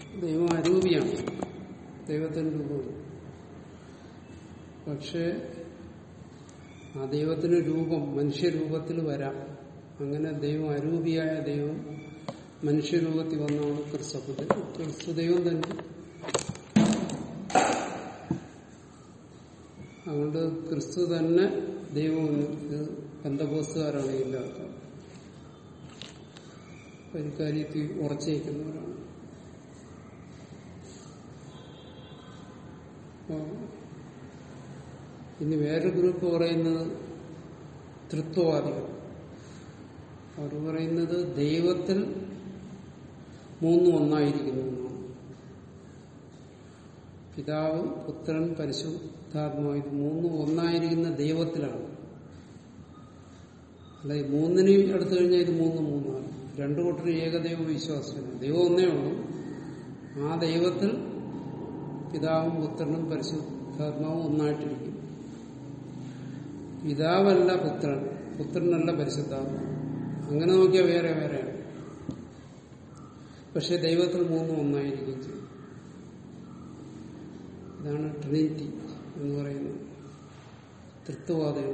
ദൈവം അരൂപിയാണ് ദൈവത്തിന്റെ രൂപം പക്ഷെ ആ ദൈവത്തിന് രൂപം മനുഷ്യരൂപത്തിൽ വരാം അങ്ങനെ ദൈവം അരൂപിയായ ദൈവം മനുഷ്യരൂപത്തിൽ വന്നാണ് ക്രിസ്തു ക്രിസ്തു ദൈവം തന്നെ അതുകൊണ്ട് ക്രിസ്തു തന്നെ ദൈവമെന്ന് ഇത് ബന്ധപോസ്തുകാരാണ് ഇല്ലാത്ത ഒരു കാര്യത്തിൽ ഉറച്ചിരിക്കുന്നവരാണ് അപ്പോ ഇനി വേറൊരു ഗ്രൂപ്പ് പറയുന്നത് തൃത്വവാദികൾ അവർ പറയുന്നത് ദൈവത്തിൽ മൂന്നും ഒന്നായിരിക്കുന്നു എന്നാണ് പിതാവ് പുത്രൻ പരിശുദ്ധാത്മാവ് ഇത് മൂന്നും ഒന്നായിരിക്കുന്ന ദൈവത്തിലാണ് അല്ല ഈ മൂന്നിനെയും എടുത്തു കഴിഞ്ഞാൽ ഇത് മൂന്ന് മൂന്നാണ് രണ്ടു കൂട്ടരും ഏകദൈവ വിശ്വാസമാണ് ദൈവം ഒന്നേ ഉള്ളൂ ആ ദൈവത്തിൽ പിതാവും പുത്രനും പരിശുദ്ധാത്മാവും ഒന്നായിട്ടിരിക്കും പിതാവല്ല പുത്രൻ പുത്രനല്ല പരിശുദ്ധാത്മാവ് അങ്ങനെ നോക്കിയാൽ വേറെ വേറെയാണ് പക്ഷെ ദൈവത്തിൽ മൂന്നും ഒന്നായിരിക്കും ചെയ്യും ഇതാണ് ട്രിനിറ്റി എന്ന് പറയുന്നത് തൃത്വവാദികൾ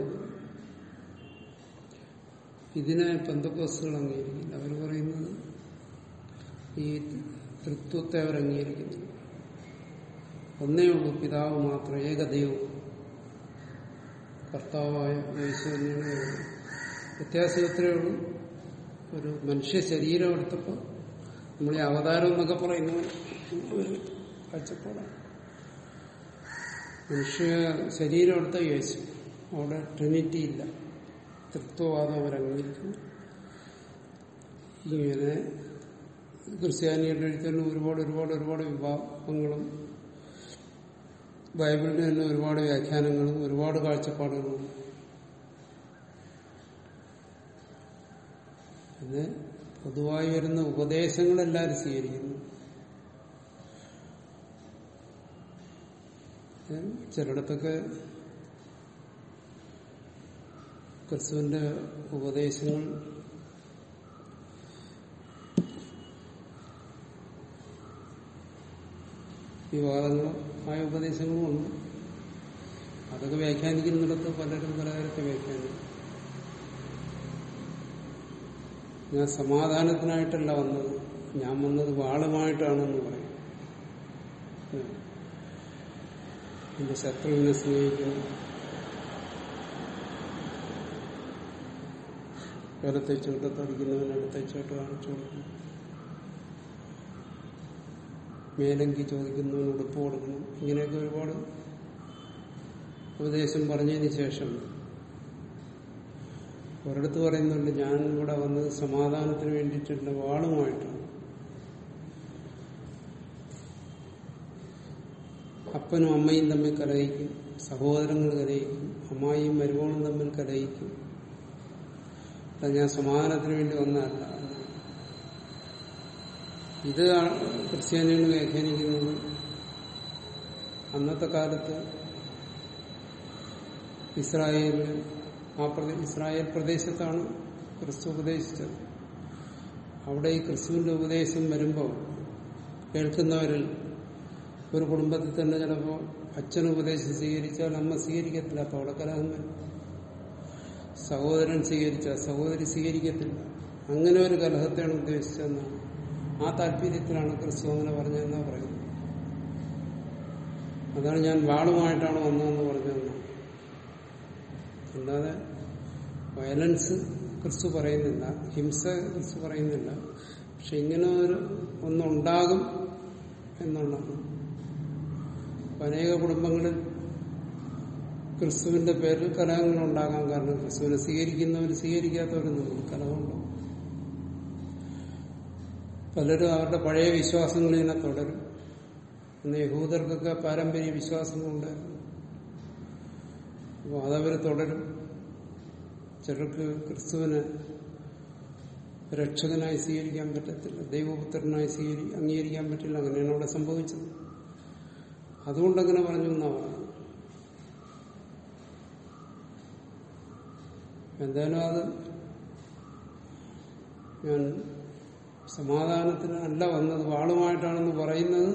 ഇതിനെ പെന്തക്കോസുകൾ അംഗീകരിക്കില്ല അവർ പറയുന്നത് ഈ തൃത്വത്തെ അവർ അംഗീകരിക്കുന്നില്ല ഒന്നേ ഉള്ളൂ പിതാവ് മാത്രം ഏകദൈവം കർത്താവായ യേശു തന്നെയാണ് ദൈവം. വ്യത്യാസം ഇത്രയേ ഉള്ളൂ ഒരു മനുഷ്യ ശരീരം എടുത്തപ്പോൾ നമ്മൾ ഈ അവതാരം എന്നൊക്കെ പറയുന്ന ഒരു കാഴ്ചപ്പാടാണ് മനുഷ്യ ശരീരം എടുത്ത യേശു അവിടെ ട്രിനിറ്റി ഇല്ല തൃത്വവാദം അവർ അംഗീകരിക്കുന്നു ഇങ്ങനെ ക്രിസ്ത്യാനിയുടെ എഴുത്തിന് ഒരുപാട് ഒരുപാട് ഒരുപാട് വിഭാഗങ്ങളും ബൈബിളിന് തന്നെ ഒരുപാട് വ്യാഖ്യാനങ്ങളും ഒരുപാട് കാഴ്ചപ്പാടുകളും പിന്നെ പൊതുവായി വരുന്ന ഉപദേശങ്ങൾ എല്ലാവരും സ്വീകരിക്കുന്നു ഏ, ചിലയിടത്തൊക്കെ ക്രിസ്തുവിന്റെ ഉപദേശങ്ങൾ വിവാദങ്ങൾ ആയ ഉപദേശങ്ങളും ഉണ്ട് അതൊക്കെ വ്യാഖ്യാനിക്കുന്നിടത്ത് പലരും പലതരത്തെ വ്യാഖ്യാനിക്കും ഞാൻ സമാധാനത്തിനായിട്ടല്ല വന്നത് ഞാൻ വന്നത് വാളുമായിട്ടാണെന്ന് പറയും ഉം. എന്റെ ശത്രുവിനെ സ്നേഹിക്കുന്നു വലത്തെ ചൂട്ടത്തടിക്കുന്നവൻ അടുത്ത ചൂട്ട് കാണിച്ചു കൊടുക്കുന്നു മേലങ്കി ചോദിക്കുന്നവന് ഉടുപ്പ് കൊടുക്കണം ഇങ്ങനെയൊക്കെ ഒരുപാട് ഉപദേശം പറഞ്ഞതിന് ശേഷം ഒരിടത്ത് പറയുന്നുണ്ട് ഞാൻ ഇവിടെ വന്നത് സമാധാനത്തിന് വേണ്ടിയിട്ടുള്ള വാളുമായിട്ടാണ് അപ്പനും അമ്മയും തമ്മിൽ കലഹിക്കും സഹോദരങ്ങൾ കലഹിക്കും അമ്മായിയും മരുമോളും തമ്മിൽ കലഹിക്കും അത് ഞാൻ സമാധാനത്തിന് വേണ്ടി വന്നതല്ല ഇത് ക്രിസ്ത്യാനികൾ വ്യാഖ്യാനിക്കുന്നത് അന്നത്തെ കാലത്ത് ഇസ്രായേലിൽ ആ പ്രദേ- ഇസ്രായേൽ പ്രദേശത്താണ് ക്രിസ്തു ഉപദേശിച്ചത് അവിടെ ഈ ക്രിസ്തുവിന്റെ ഉപദേശം വരുമ്പോൾ കേൾക്കുന്നവരിൽ ഒരു കുടുംബത്തിൽ തന്നെ ചിലപ്പോൾ അച്ഛൻ ഉപദേശം സ്വീകരിച്ചാൽ അമ്മ സ്വീകരിക്കത്തില്ല അപ്പോൾ അവിടെ കലഹം വരും സഹോദരൻ സ്വീകരിച്ച സഹോദരി സ്വീകരിക്കത്തില്ല അങ്ങനെ ഒരു കലഹത്തെയാണ് ഉദ്ദേശിച്ചതെന്നാണ് ആ താല്പര്യത്തിലാണ് ക്രിസ്തു അങ്ങനെ പറഞ്ഞതെന്നാ പറയുന്നത് അതാണ് ഞാൻ വാളുമായിട്ടാണ് വന്നതെന്ന് പറഞ്ഞതെന്ന് അല്ലാതെ വയലൻസ് ക്രിസ്തു പറയുന്നില്ല ഹിംസ ക്രിസ്തു പറയുന്നില്ല പക്ഷെ ഇങ്ങനെ ഒരു ഒന്നുണ്ടാകും എന്നുള്ളതാണ് അപ്പൊ അനേക കുടുംബങ്ങളിൽ ക്രിസ്തുവിന്റെ പേരിൽ കലഹങ്ങൾ ഉണ്ടാകാൻ കാരണം ക്രിസ്തുവിനെ സ്വീകരിക്കുന്നവർ സ്വീകരിക്കാത്തവരൊന്നും കലഹമുണ്ടാവും പലരും അവരുടെ പഴയ വിശ്വാസങ്ങളിൽ തന്നെ തുടരും ഇന്ന് യഹൂദർക്കൊക്കെ പാരമ്പര്യ വിശ്വാസങ്ങളുണ്ടായിരുന്നു അപ്പോൾ അതവർ തുടരും ചിലർക്ക് ക്രിസ്തുവിനെ രക്ഷകനായി സ്വീകരിക്കാൻ പറ്റത്തില്ല ദൈവപുത്രനായി സ്വീകരി അംഗീകരിക്കാൻ പറ്റില്ല അങ്ങനെയാണ് അവിടെ സംഭവിച്ചത് അതുകൊണ്ടങ്ങനെ പറഞ്ഞു എന്നാ പറയുന്നത് എന്തായാലും അത് ഞാൻ സമാധാനത്തിന് അല്ല വന്നത് വാളുമായിട്ടാണെന്ന് പറയുന്നത്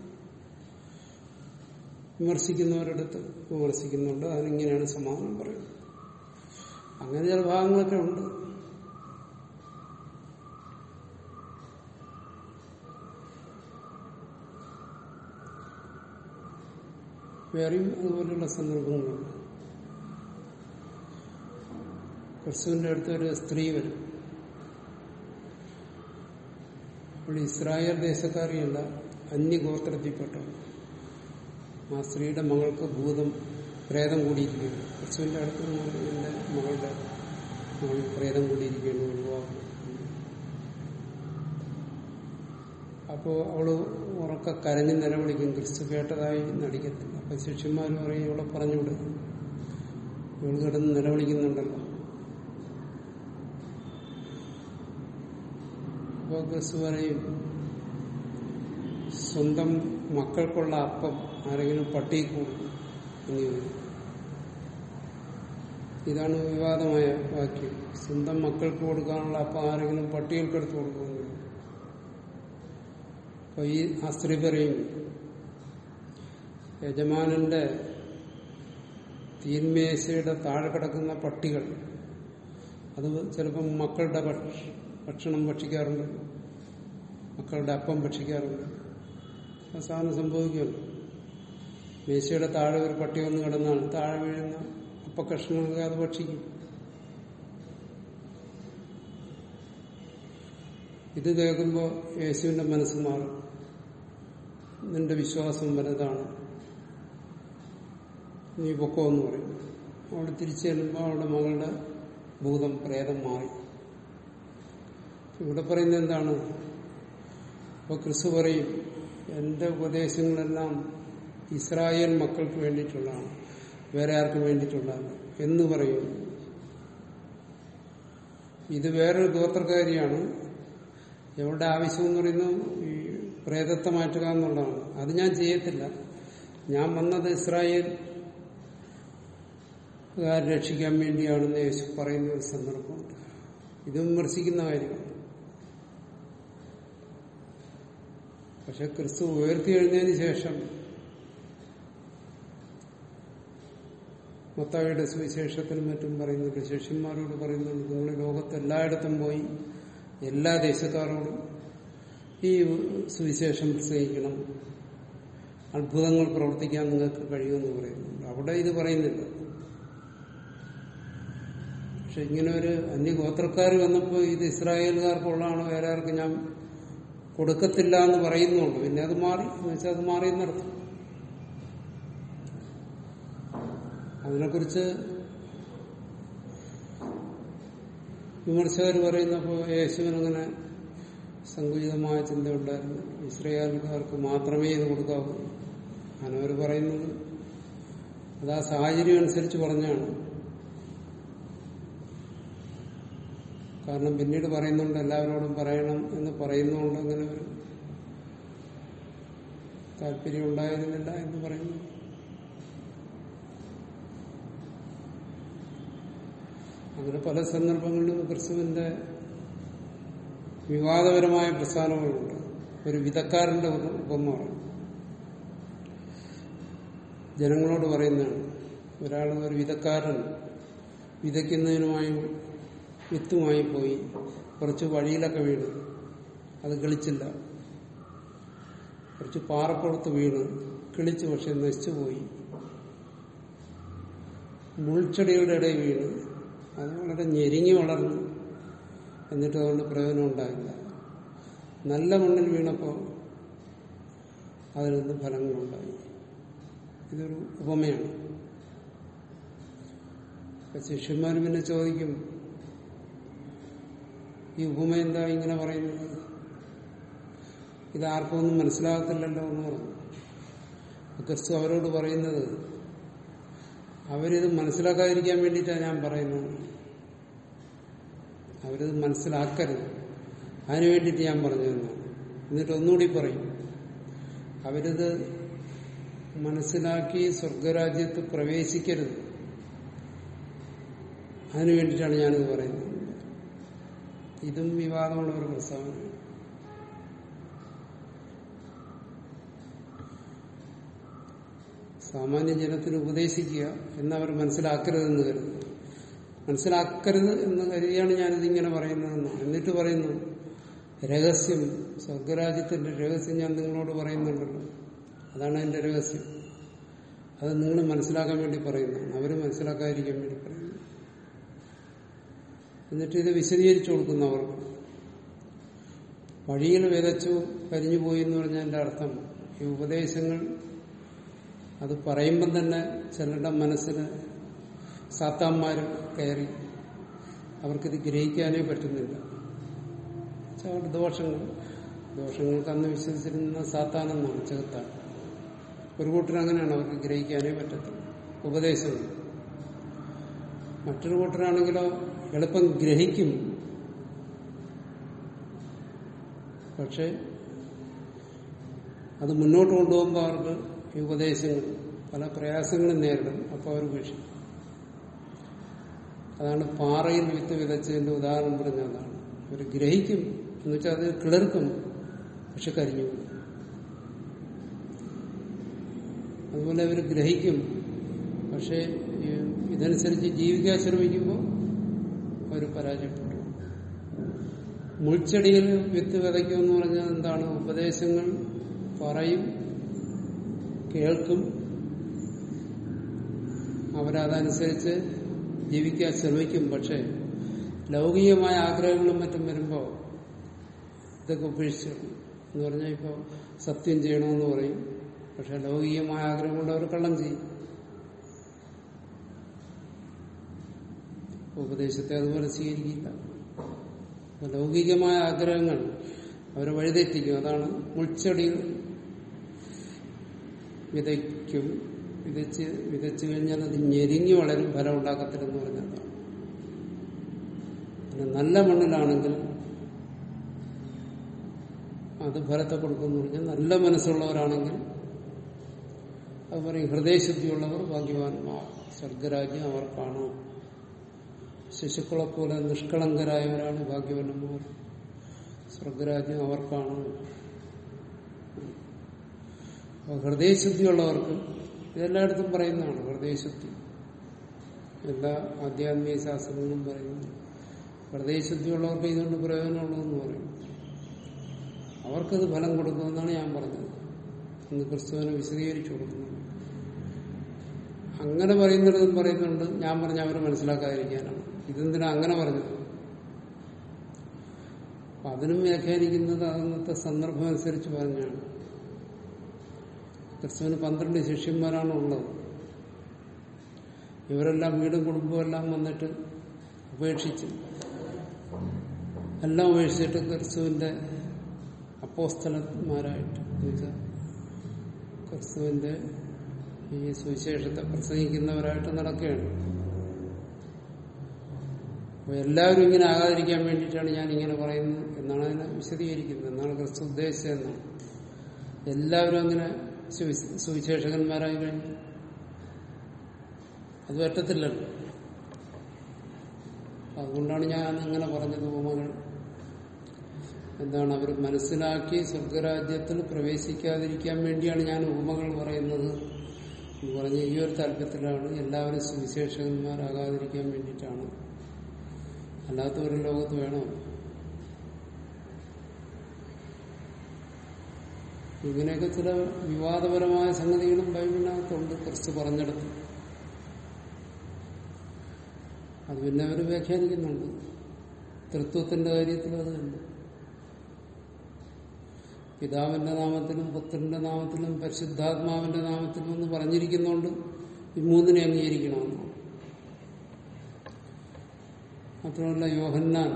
വിമർശിക്കുന്നവരടുത്ത് വിമർശിക്കുന്നുണ്ട് അതിനിങ്ങനെയാണ് സമാധാനം പറയുന്നത് അങ്ങനെ ചില ഭാഗങ്ങളൊക്കെ ഉണ്ട് വേറെയും അതുപോലെയുള്ള സന്ദർഭങ്ങളുണ്ട് ക്രിസ്തുവിന്റെ അടുത്ത് ഒരു സ്ത്രീ വരും അവൾ ഇസ്രായേൽ ദേശക്കാരിയല്ല അന്യഗോത്രത്തിൽപ്പെട്ട ആ സ്ത്രീയുടെ മകൾക്ക് ഭൂതം പ്രേതം കൂടിയിരിക്കുന്നു ക്രിസ്തുവിന്റെ അടുത്ത് എന്റെ മകളുടെ മകൾ പ്രേതം കൂടിയിരിക്കുന്നു വിവാഹം അപ്പോ അവള് ഉറക്ക കരഞ്ഞ് നിലവിളിക്കും ക്രിസ്തു കേട്ടതായി നടിക്കത്തില്ല അപ്പൊ ശിഷ്യന്മാർ പറയും ഇവളെ പറഞ്ഞുവിടും ഇവൾ കിടന്ന് നിലവിളിക്കുന്നുണ്ടല്ലോ അപ്പൊ ക്രിസ്തു പറയും സ്വന്തം മക്കൾക്കുള്ള അപ്പം ആരെങ്കിലും പട്ടി കൂടും എന്ന് ചോദിക്കും ഇതാണ് വിവാദമായ വാക്യം സ്വന്തം മക്കൾക്ക് കൊടുക്കാനുള്ള അപ്പം ആരെങ്കിലും പട്ടികൾക്ക് എടുത്തു കൊടുക്കുമെന്ന് അപ്പൊ ഈ ആ സ്ത്രീ പറയും യജമാനന്റെ തീന്മേശയുടെ താഴെ കിടക്കുന്ന പട്ടികൾ അത് ചിലപ്പം മക്കളുടെ ഭക്ഷണം ഭക്ഷിക്കാറുണ്ട് മക്കളുടെ അപ്പം ഭക്ഷിക്കാറുണ്ട് സാധനം സംഭവിക്കുമല്ലോ മേശയുടെ താഴെ ഒരു പട്ടി വന്ന് കിടന്നാൽ താഴെ വീഴുന്ന അപ്പക്കഷ്ണങ്ങളൊക്കെ അത് ഭക്ഷിക്കും ഇത് കേൾക്കുമ്പോൾ യേശുവിന്റെ മനസ്സ് മാറും നിന്റെ വിശ്വാസം വലുതാണ് നീ പൊക്കോ എന്ന് പറയും അവിടെ തിരിച്ചു ചെല്ലുമ്പോൾ അവളുടെ മകളുടെ ഭൂതം പ്രേതം മാറി ഇവിടെ പറയുന്നത് എന്താണ് ഇപ്പൊ ക്രിസ്തു പറയും എന്റെ ഉപദേശങ്ങളെല്ലാം ഇസ്രായേൽ മക്കൾക്ക് വേണ്ടിയിട്ടുള്ളതാണ് വേറെ ആർക്കും വേണ്ടിയിട്ടുള്ളതാണ് എന്ന് പറയും ഇത് വേറൊരു ഗോത്രക്കാരിയാണ് എവിടെ ആവശ്യം എന്ന് പറയുന്നത് ഈ പ്രേതത്തെ മാറ്റുക എന്നുള്ളതാണ് അത് ഞാൻ ചെയ്യത്തില്ല ഞാൻ വന്നത് ഇസ്രായേൽ രക്ഷിക്കാൻ വേണ്ടിയാണെന്ന് യേശു പറയുന്ന ഒരു സന്ദർഭമുണ്ട് ഇത് വിമർശിക്കുന്ന കാര്യമാണ് പക്ഷെ ക്രിസ്തു ഉയർത്തി കഴിഞ്ഞതിന് ശേഷം മത്തായിയുടെ സുവിശേഷത്തിനും മറ്റും പറയുന്നുണ്ട് ശിഷ്യന്മാരോട് പറയുന്നുണ്ട് നിങ്ങൾ ലോകത്ത് എല്ലായിടത്തും പോയി എല്ലാ ദേശക്കാരോടും ഈ സുവിശേഷം പ്രസംഗിക്കണം അത്ഭുതങ്ങൾ പ്രവർത്തിക്കാൻ നിങ്ങൾക്ക് കഴിയുമെന്ന് പറയുന്നുണ്ട് അവിടെ ഇത് പറയുന്നില്ല പക്ഷെ ഇങ്ങനെ ഒരു അന്യഗോത്രക്കാർ വന്നപ്പോൾ ഇത് ഇസ്രായേൽക്കാർക്കുള്ളതാണോ വേറെ ആർക്കും ഞാൻ കൊടുക്കത്തില്ല എന്ന് പറയുന്നുണ്ട് പിന്നെ അത് മാറി എന്ന് വെച്ചാൽ അത് മാറി എന്നർത്ഥം അതിനെക്കുറിച്ച് വിമർശകർ പറയുന്നപ്പോൾ യേശുവിനങ്ങനെ സങ്കുചിതമായ ചിന്ത ഉണ്ടായിരുന്നു ഇസ്രയേൽക്കാർക്ക് മാത്രമേ ഇത് കൊടുക്കാവൂ അങ്ങനെ പറയുന്നത് അത് ആ സാഹചര്യം അനുസരിച്ച് പറഞ്ഞാണ് കാരണം പിന്നീട് പറയുന്നുണ്ട് എല്ലാവരോടും പറയണം എന്ന് പറയുന്നുണ്ട് അങ്ങനെ ഒരു താല്പര്യം ഉണ്ടായിരുന്നില്ല എന്ന് പറയുന്നു അങ്ങനെ പല സന്ദർഭങ്ങളിലും ക്രിസ്തുവിന്റെ വിവാദപരമായ പ്രസ്ഥാനങ്ങളുണ്ട് ഒരു വിധക്കാരന്റെ ഉപമ പറയും ജനങ്ങളോട് പറയുന്നതാണ് ഒരാൾ ഒരു വിധക്കാരൻ വിതയ്ക്കുന്നതിനുമായി വിത്തുമായി പോയി കുറച്ച് വഴിയിലൊക്കെ വീണ് അത് കിളിച്ചില്ല കുറച്ച് പാറപ്പുറത്ത് വീണ് കിളിച്ചു പക്ഷെ നശിച്ചു പോയി മുൾച്ചെടിയുടെ ഇടയിൽ വീണ് അത് വളരെ ഞെരുങ്ങി വളർന്നു എന്നിട്ട് അതുകൊണ്ട് പ്രയോജനം ഉണ്ടായില്ല നല്ല മണ്ണിൽ വീണപ്പോൾ അതിൽ നിന്ന് ഫലങ്ങളുണ്ടായി ഇതൊരു ഉപമയാണ് ശിഷ്യന്മാർ പിന്നെ ചോദിക്കും ഈ ഉപമ എന്താ ഇങ്ങനെ പറയുന്നത് ഇത് ആർക്കും ഒന്നും മനസ്സിലാകത്തില്ലല്ലോ എന്ന് പറഞ്ഞു ക്രിസ്തു അവരോട് പറയുന്നത് അവരിത് മനസ്സിലാക്കാതിരിക്കാൻ വേണ്ടിയിട്ടാണ് ഞാൻ പറയുന്നത് അവരിത് മനസ്സിലാക്കരുത് അതിനു വേണ്ടിയിട്ട് ഞാൻ പറഞ്ഞതെന്നാണ് എന്നിട്ട് ഒന്നുകൂടി പറയും അവരിത് മനസ്സിലാക്കി സ്വർഗരാജ്യത്ത് പ്രവേശിക്കരുത് അതിനു വേണ്ടിയിട്ടാണ് ഞാനിത് പറയുന്നത് ഇതും വിവാദമുള്ള ഒരു പ്രസ്താവന സാമാന്യ ജനത്തിന് ഉപദേശിക്കുക എന്നവർ മനസ്സിലാക്കരുതെന്ന് കരുതുന്നു മനസ്സിലാക്കരുത് എന്ന് കരുതിയാണ് ഞാനിതിങ്ങനെ പറയുന്നതെന്ന് എന്നിട്ട് പറയുന്നു രഹസ്യം സ്വർഗരാജ്യത്തിന്റെ രഹസ്യം ഞാൻ നിങ്ങളോട് പറയുന്നുണ്ടല്ലോ അതാണ് എന്റെ രഹസ്യം അത് നിങ്ങൾ മനസ്സിലാക്കാൻ വേണ്ടി പറയുന്നതാണ് അവർ മനസ്സിലാക്കാതിരിക്കാൻ വേണ്ടി പറയുന്നു എന്നിട്ട് ഇത് വിശദീകരിച്ചു കൊടുക്കുന്നു അവർക്ക് വഴിയിൽ വിതച്ചു കരിഞ്ഞു പോയി എന്ന് പറഞ്ഞതിന്റെ അർത്ഥം ഈ ഉപദേശങ്ങൾ അത് പറയുമ്പം തന്നെ ചിലരുടെ മനസ്സിന് സാത്താന്മാർ കയറി അവർക്കിത് ഗ്രഹിക്കാനേ പറ്റുന്നില്ല അവരുടെ ദോഷങ്ങൾ ദോഷങ്ങൾക്ക് അന്ന് വിശ്വസിച്ചിരുന്ന സാത്താനെന്നാണ് ചെകുത്താൻ ഒരു കൂട്ടർ അങ്ങനെയാണ് അവർക്ക് ഗ്രഹിക്കാനേ പറ്റത്തില്ല ഉപദേശങ്ങൾ മറ്റൊരു കൂട്ടരാണെങ്കിലോ എളുപ്പം ഗ്രഹിക്കും പക്ഷെ അത് മുന്നോട്ട് കൊണ്ടുപോകുമ്പോൾ അവർക്ക് ഈ ഉപദേശങ്ങൾ പല പ്രയാസങ്ങളും നേരിടും അപ്പോൾ അവർ വീഴ്ച അതാണ് പാറയിൽ വിത്ത് വിതച്ചതിന്റെ ഉദാഹരണം പറഞ്ഞ അതാണ് അവർ ഗ്രഹിക്കും എന്ന് വെച്ചാൽ അത് കിളർക്കും പക്ഷെ കരിഞ്ഞു പോകും. അതുപോലെ അവർ ഗ്രഹിക്കും പക്ഷെ ഈ ഇതനുസരിച്ച് ജീവിക്കാൻ ശ്രമിക്കുമ്പോൾ അവർ പരാജയപ്പെട്ടു മുൾച്ചെടിയിൽ വിത്ത് വിതയ്ക്കും എന്ന് പറഞ്ഞാൽ എന്താണ് ഉപദേശങ്ങൾ പറയും കേൾക്കും അവരതനുസരിച്ച് ജീവിക്കാൻ ശ്രമിക്കും പക്ഷെ ലൗകികമായ ആഗ്രഹങ്ങളും മറ്റും വരുമ്പോൾ ഇതൊക്കെ ഉപേക്ഷിച്ചു എന്ന് പറഞ്ഞാൽ ഇപ്പോൾ സത്യം ചെയ്യണമെന്ന് പറയും പക്ഷെ ലൗകികമായ ആഗ്രഹമുണ്ട് അവർ കള്ളം ചെയ്യും ഉപദേശത്തെ അതുപോലെ സ്വീകരിക്കില്ല അപ്പൊ ലൗകികമായ ആഗ്രഹങ്ങൾ അവരെ വഴിതെറ്റിക്കും അതാണ് മുൾച്ചെടികൾ വിതയ്ക്കും വിതച്ച് വിതച്ചു കഴിഞ്ഞാൽ അത് ഞെരിങ്ങി വളരും ഫലം ഉണ്ടാക്കത്തില്ലെന്ന് പറഞ്ഞതാണ് പിന്നെ നല്ല മണ്ണിലാണെങ്കിൽ അത് ഫലത്തെ കൊടുക്കുമെന്ന് പറഞ്ഞാൽ നല്ല മനസ്സുള്ളവരാണെങ്കിൽ അത് പറയും ഹൃദയശുദ്ധിയുള്ളവർ ഭാഗ്യവാന്മാർ സ്വർഗരാജ്യം അവർക്കാണ് ശിശുക്കളെ പോലെ നിഷ്കളങ്കരായവരാണ് ഭാഗ്യവാന്മാർ സ്വർഗരാജ്യം അവർക്കാണ് അപ്പൊ ഹൃദയശുദ്ധിയുള്ളവർക്ക് ഇതെല്ലായിടത്തും പറയുന്നതാണ് ഹൃദയശുദ്ധി എല്ലാ ആധ്യാത്മിക ശാസ്ത്രങ്ങളും പറയുന്നു ഹൃദയശുദ്ധിയുള്ളവർക്ക് ഇതുകൊണ്ട് പ്രയോജനമുള്ളതെന്ന് പറയും അവർക്കത് ഫലം കൊടുക്കുമെന്നാണ് ഞാൻ പറഞ്ഞത് ഇന്ന് ക്രിസ്തുവിനെ വിശദീകരിച്ചു കൊടുക്കുന്നത് അങ്ങനെ പറയുന്നിടത്തും പറയുന്നുണ്ട് ഞാൻ പറഞ്ഞ അവർ മനസ്സിലാക്കാതിരിക്കാനാണ് ഇതെന്തിനാ അങ്ങനെ പറഞ്ഞത് അപ്പൊ അതിനും വ്യാഖ്യാനിക്കുന്നത് അന്നത്തെ സന്ദർഭം അനുസരിച്ച് പറഞ്ഞാണ് ക്രിസ്തുവിന് പന്ത്രണ്ട് ശിഷ്യന്മാരാണ് ഉള്ളത് ഇവരെല്ലാം വീടും കുടുംബവും എല്ലാം വന്നിട്ട് ഉപേക്ഷിച്ച് എല്ലാം ഉപേക്ഷിച്ചിട്ട് ക്രിസ്തുവിന്റെ അപ്പോസ്തലന്മാരായിട്ട് എന്നുവെച്ചാൽ ക്രിസ്തുവിന്റെ ഈ സുവിശേഷത്തെ പ്രസംഗിക്കുന്നവരായിട്ട് നടക്കുകയാണ് അപ്പൊ എല്ലാവരും ഇങ്ങനെ ആകാതിരിക്കാൻ വേണ്ടിയിട്ടാണ് ഞാൻ ഇങ്ങനെ പറയുന്നത് എന്നാണ് അതിനെ വിശദീകരിക്കുന്നത് എന്നാണ് ക്രിസ്തു ഉദ്ദേശിച്ചതെന്നാണ് എല്ലാവരും അങ്ങനെ സുവി- സുവിശേഷകന്മാരായി കഴിഞ്ഞു അത് പറ്റത്തില്ലല്ലോ അതുകൊണ്ടാണ് ഞാൻ അങ്ങനെ പറഞ്ഞത് ഉപമകൾ എന്താണ് അവർ മനസ്സിലാക്കി സ്വർഗരാജ്യത്തിൽ പ്രവേശിക്കാതിരിക്കാൻ വേണ്ടിയാണ് ഞാൻ ഉപമകൾ പറയുന്നത് എന്ന് പറഞ്ഞ ഈ ഒരു താല്പര്യത്തിലാണ് എല്ലാവരും സുവിശേഷകന്മാരാകാതിരിക്കാൻ വേണ്ടിയിട്ടാണ് അല്ലാത്തവരും ലോകത്ത് വേണോ ഇങ്ങനെയൊക്കെ ചില വിവാദപരമായ സംഗതികളും ബൈബിളിനകത്തുണ്ട് ക്രിസ്തു പറഞ്ഞെടുത്ത് അത് പിന്നെ അവർ വ്യാഖ്യാനിക്കുന്നുണ്ട് തൃത്വത്തിന്റെ കാര്യത്തിൽ അത് തന്നെ പിതാവിന്റെ നാമത്തിലും പുത്രന്റെ നാമത്തിലും പരിശുദ്ധാത്മാവിന്റെ നാമത്തിലും എന്ന് പറഞ്ഞിരിക്കുന്നുണ്ട് ഈ മൂന്നിനെ അംഗീകരിക്കണമെന്നാണ് മാത്രമല്ല യോഹന്നാൻ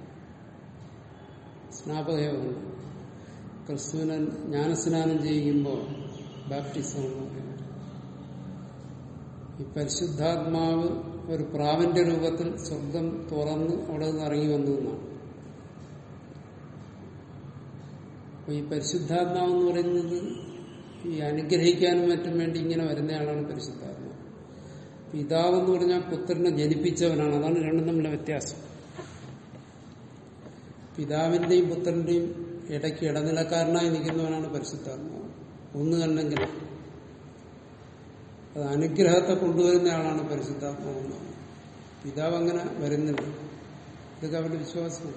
സ്നാപകയോഹന്നാൻ ക്രിസ്തുവിനെ ജ്ഞാനസ്നാനം ചെയ്യുമ്പോൾ ബാപ്റ്റിസം എന്ന് പറയുന്നത് ഈ പരിശുദ്ധാത്മാവ് ഒരു പ്രാവിന്റെ രൂപത്തിൽ സ്വർഗം തുറന്ന് അവിടെ നിന്ന് ഇറങ്ങി വന്നു എന്നാണ് അപ്പൊ ഈ പരിശുദ്ധാത്മാവ് എന്ന് പറയുന്നത് ഈ അനുഗ്രഹിക്കാനും മറ്റും വേണ്ടി ഇങ്ങനെ വരുന്നയാളാണ് പരിശുദ്ധാത്മാവ് പിതാവ് എന്ന് പറഞ്ഞാൽ പുത്രനെ ജനിപ്പിച്ചവനാണ് അതാണ് രണ്ടും തമ്മിലെ വ്യത്യാസം പിതാവിന്റെയും പുത്രന്റെയും ഇടയ്ക്ക് ഇടനിലക്കാരനായി നിൽക്കുന്നവനാണ് പരിശുദ്ധാത്മാവ് ഒന്ന് കണ്ടെങ്കിൽ അത് അനുഗ്രഹത്തെ കൊണ്ടുവരുന്ന ആളാണ് പരിശുദ്ധാത്മാവെന്ന് പിതാവ് അങ്ങനെ വരുന്നില്ല ഇതൊക്കെ അവരുടെ വിശ്വാസം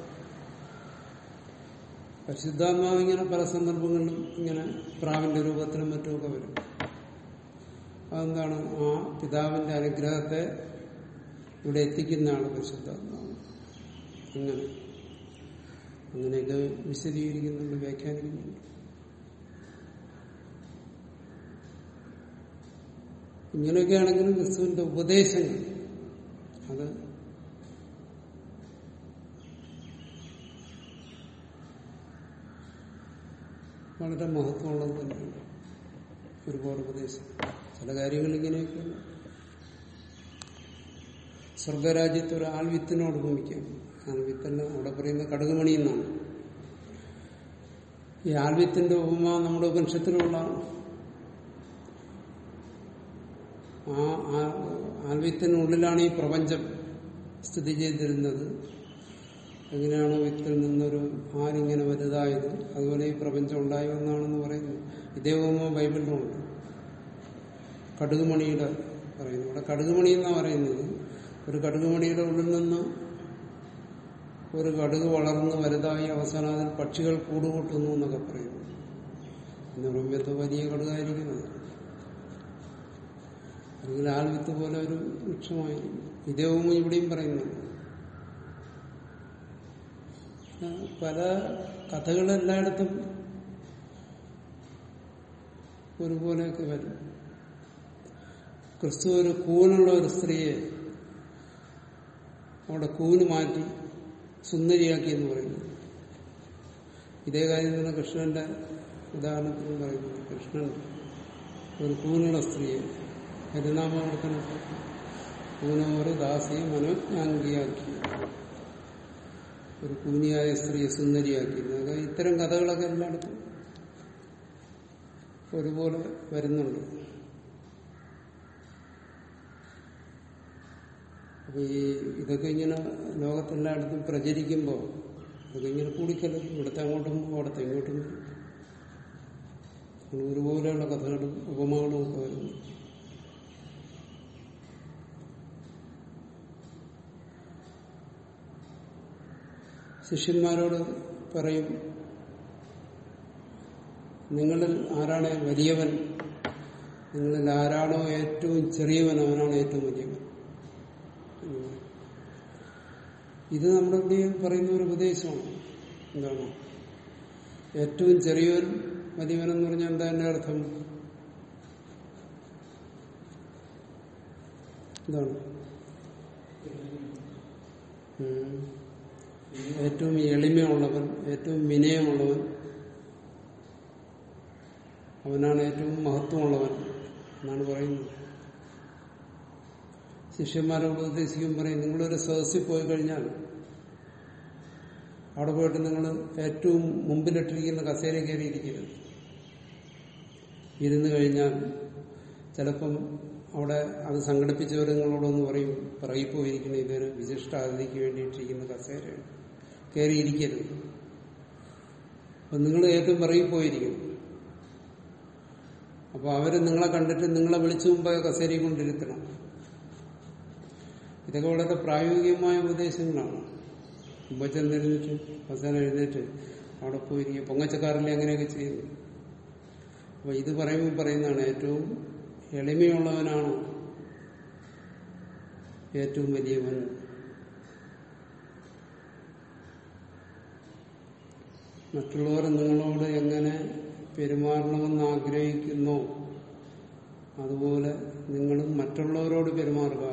പരിശുദ്ധാത്മാവ് ഇങ്ങനെ പല സന്ദർഭങ്ങളിലും ഇങ്ങനെ പ്രാവിന്റെ രൂപത്തിലും മറ്റുമൊക്കെ വരും അതെന്താണ് ആ പിതാവിന്റെ അനുഗ്രഹത്തെ ഇവിടെ എത്തിക്കുന്ന ആള് പരിശുദ്ധാത്മാവ് അങ്ങനെ അങ്ങനെയൊക്കെ വിശദീകരിക്കുന്നുണ്ട് വ്യാഖ്യാനിക്കുന്നുണ്ട് ഇങ്ങനെയൊക്കെ ആണെങ്കിലും ക്രിസ്തുവിന്റെ ഉപദേശങ്ങൾ അത് വളരെ മഹത്വമുള്ളത് തന്നെയാണ് ഒരുപാട് ഉപദേശം ചില കാര്യങ്ങൾ ഇങ്ങനെയൊക്കെയാണ് സ്വർഗരാജ്യത്ത് ഒരു ആൽവിത്തിനോട് ഭൂമിക്കാം ആൽവിത്തല്ല അവിടെ പറയുന്ന കടുകുമണി എന്നാണ് ഈ ആൽവിത്തിന്റെ ഉപമ നമ്മുടെ ഉപനിഷത്തിലുള്ളതാണ് ആ ആ- ആൽവിത്തിനുള്ളിലാണ് ഈ പ്രപഞ്ചം സ്ഥിതി ചെയ്തിരുന്നത് എങ്ങനെയാണോ വിത്തിൽ നിന്നൊരു ആരിങ്ങനെ വലുതായത് അതുപോലെ ഈ പ്രപഞ്ചം ഉണ്ടായതെന്നാണെന്ന് പറയുന്നു ഇതേ ഉപമ ബൈബിളിലുണ്ട് കടുകുമണിയുടെ പറയുന്നു ഇവിടെ കടുകുമണി എന്നാണ് പറയുന്നത് ഒരു കടുകുമണിയുടെ ഉള്ളിൽ നിന്ന് ഒരു കടുക് വളർന്ന് വലുതായി അവസാനം അതിൽ പക്ഷികൾ കൂടുകൂട്ടുന്നു എന്നൊക്കെ പറയുന്നു എന്ന് പറയുമ്പോൾ എന്തോ വലിയ കടുകായിരിക്കുന്നത് അല്ലെങ്കിൽ ആൽവിത്ത് പോലെ ഒരു വൃക്ഷമായിരിക്കും ഇതേ ഉപമ ഇവിടെയും പറയുന്നു ആ, പല കഥകളെല്ലായിടത്തും ഒരുപോലെയൊക്കെ വരും ക്രിസ്തു ഒരു കൂനുള്ള ഒരു സ്ത്രീയെ അവിടെ കൂന് മാറ്റി സുന്ദരിയാക്കി എന്ന് പറയുന്നു ഇതേ കാര്യം തന്നെ കൃഷ്ണന്റെ ഉദാഹരണത്തിനും പറയുന്നു കൃഷ്ണൻ ഒരു കൂനുള്ള സ്ത്രീയെ ഹരിനാമവർത്തന കൂനോറ് ദാസിയെ മനോജ്ഞാംഗിയാക്കി ഒരു കൂനിയായ സ്ത്രീയെ സുന്ദരിയാക്കി അതൊക്കെ ഇത്തരം കഥകളൊക്കെ എല്ലായിടത്തും ഒരുപോലെ വരുന്നുണ്ട് അപ്പൊ ഈ ഇതൊക്കെ ഇങ്ങനെ ലോകത്തെല്ലായിടത്തും പ്രചരിക്കുമ്പോൾ ഇതൊക്കെ ഇങ്ങനെ കൂടിക്കല്ലോ ഇവിടുത്തെ അങ്ങോട്ടും പോകും അവിടുത്തെ ഇങ്ങോട്ടും പോകും. അങ്ങനെ ഒരുപോലെയുള്ള കഥകളും ഉപമകളും ഒക്കെ വരുന്നു ശിഷ്യന്മാരോട് പറയും നിങ്ങളിൽ ആരാണ് വലിയവൻ നിങ്ങളിൽ ആരാണോ ഏറ്റവും ചെറിയവൻ അവനാണ് ഏറ്റവും വലിയവൻ ഉം. ഇത് നമ്മുടെ ഇവിടെ പറയുന്ന ഒരു ഉപദേശമാണ് എന്താണ് ഏറ്റവും ചെറിയവൻ വലിയവനെന്ന് പറഞ്ഞാൽ എന്താ എന്റെ അർത്ഥം എന്താണ് ഉം. ഏറ്റവും എളിമയുള്ളവൻ ഏറ്റവും വിനയമുള്ളവൻ അവനാണ് ഏറ്റവും മഹത്വമുള്ളവൻ എന്നാണ് പറയുന്നത് ശിഷ്യന്മാരോട് ഉപദേശിക്കും പറയും നിങ്ങളൊരു സദസ്സിൽ പോയി കഴിഞ്ഞാൽ അവിടെ പോയിട്ട് നിങ്ങൾ ഏറ്റവും മുമ്പിലിട്ടിരിക്കുന്ന കസേര കയറിയിരിക്കരുത് ഇരുന്ന് കഴിഞ്ഞാൽ ചിലപ്പം അവിടെ അത് സംഘടിപ്പിച്ചവർ നിങ്ങളോടൊന്ന് പറയും പിറകി പോയിരിക്കുന്ന ഇതൊരു വിശിഷ്ട അതിഥിക്ക് വേണ്ടിയിട്ടിരിക്കുന്ന കസേരയാണ് കയറിയിരിക്കരുത് അപ്പൊ നിങ്ങൾ ഏറ്റവും പിറകി പോയിരിക്കും അപ്പൊ അവര് നിങ്ങളെ കണ്ടിട്ട് നിങ്ങളെ വിളിച്ചു മുമ്പേ കസേരയിൽ കൊണ്ടിരുത്തണം ഇതൊക്കെ വളരെ പ്രായോഗികമായ ഉപദേശങ്ങളാണ് മുമ്പ് ചെന്നെഴുന്നേറ്റ് അവസാനം എഴുന്നേറ്റ് അവിടെ പോയിരിക്കും പൊങ്ങച്ചക്കാരിലെ അങ്ങനെയൊക്കെ ചെയ്യുന്നു അപ്പൊ ഇത് പറയുമ്പോൾ പറയുന്നതാണ് ഏറ്റവും എളിമയുള്ളവനാണ് ഏറ്റവും വലിയവൻ മറ്റുള്ളവർ നിങ്ങളോട് എങ്ങനെ പെരുമാറണമെന്ന് ആഗ്രഹിക്കുന്നോ അതുപോലെ നിങ്ങളും മറ്റുള്ളവരോട് പെരുമാറുക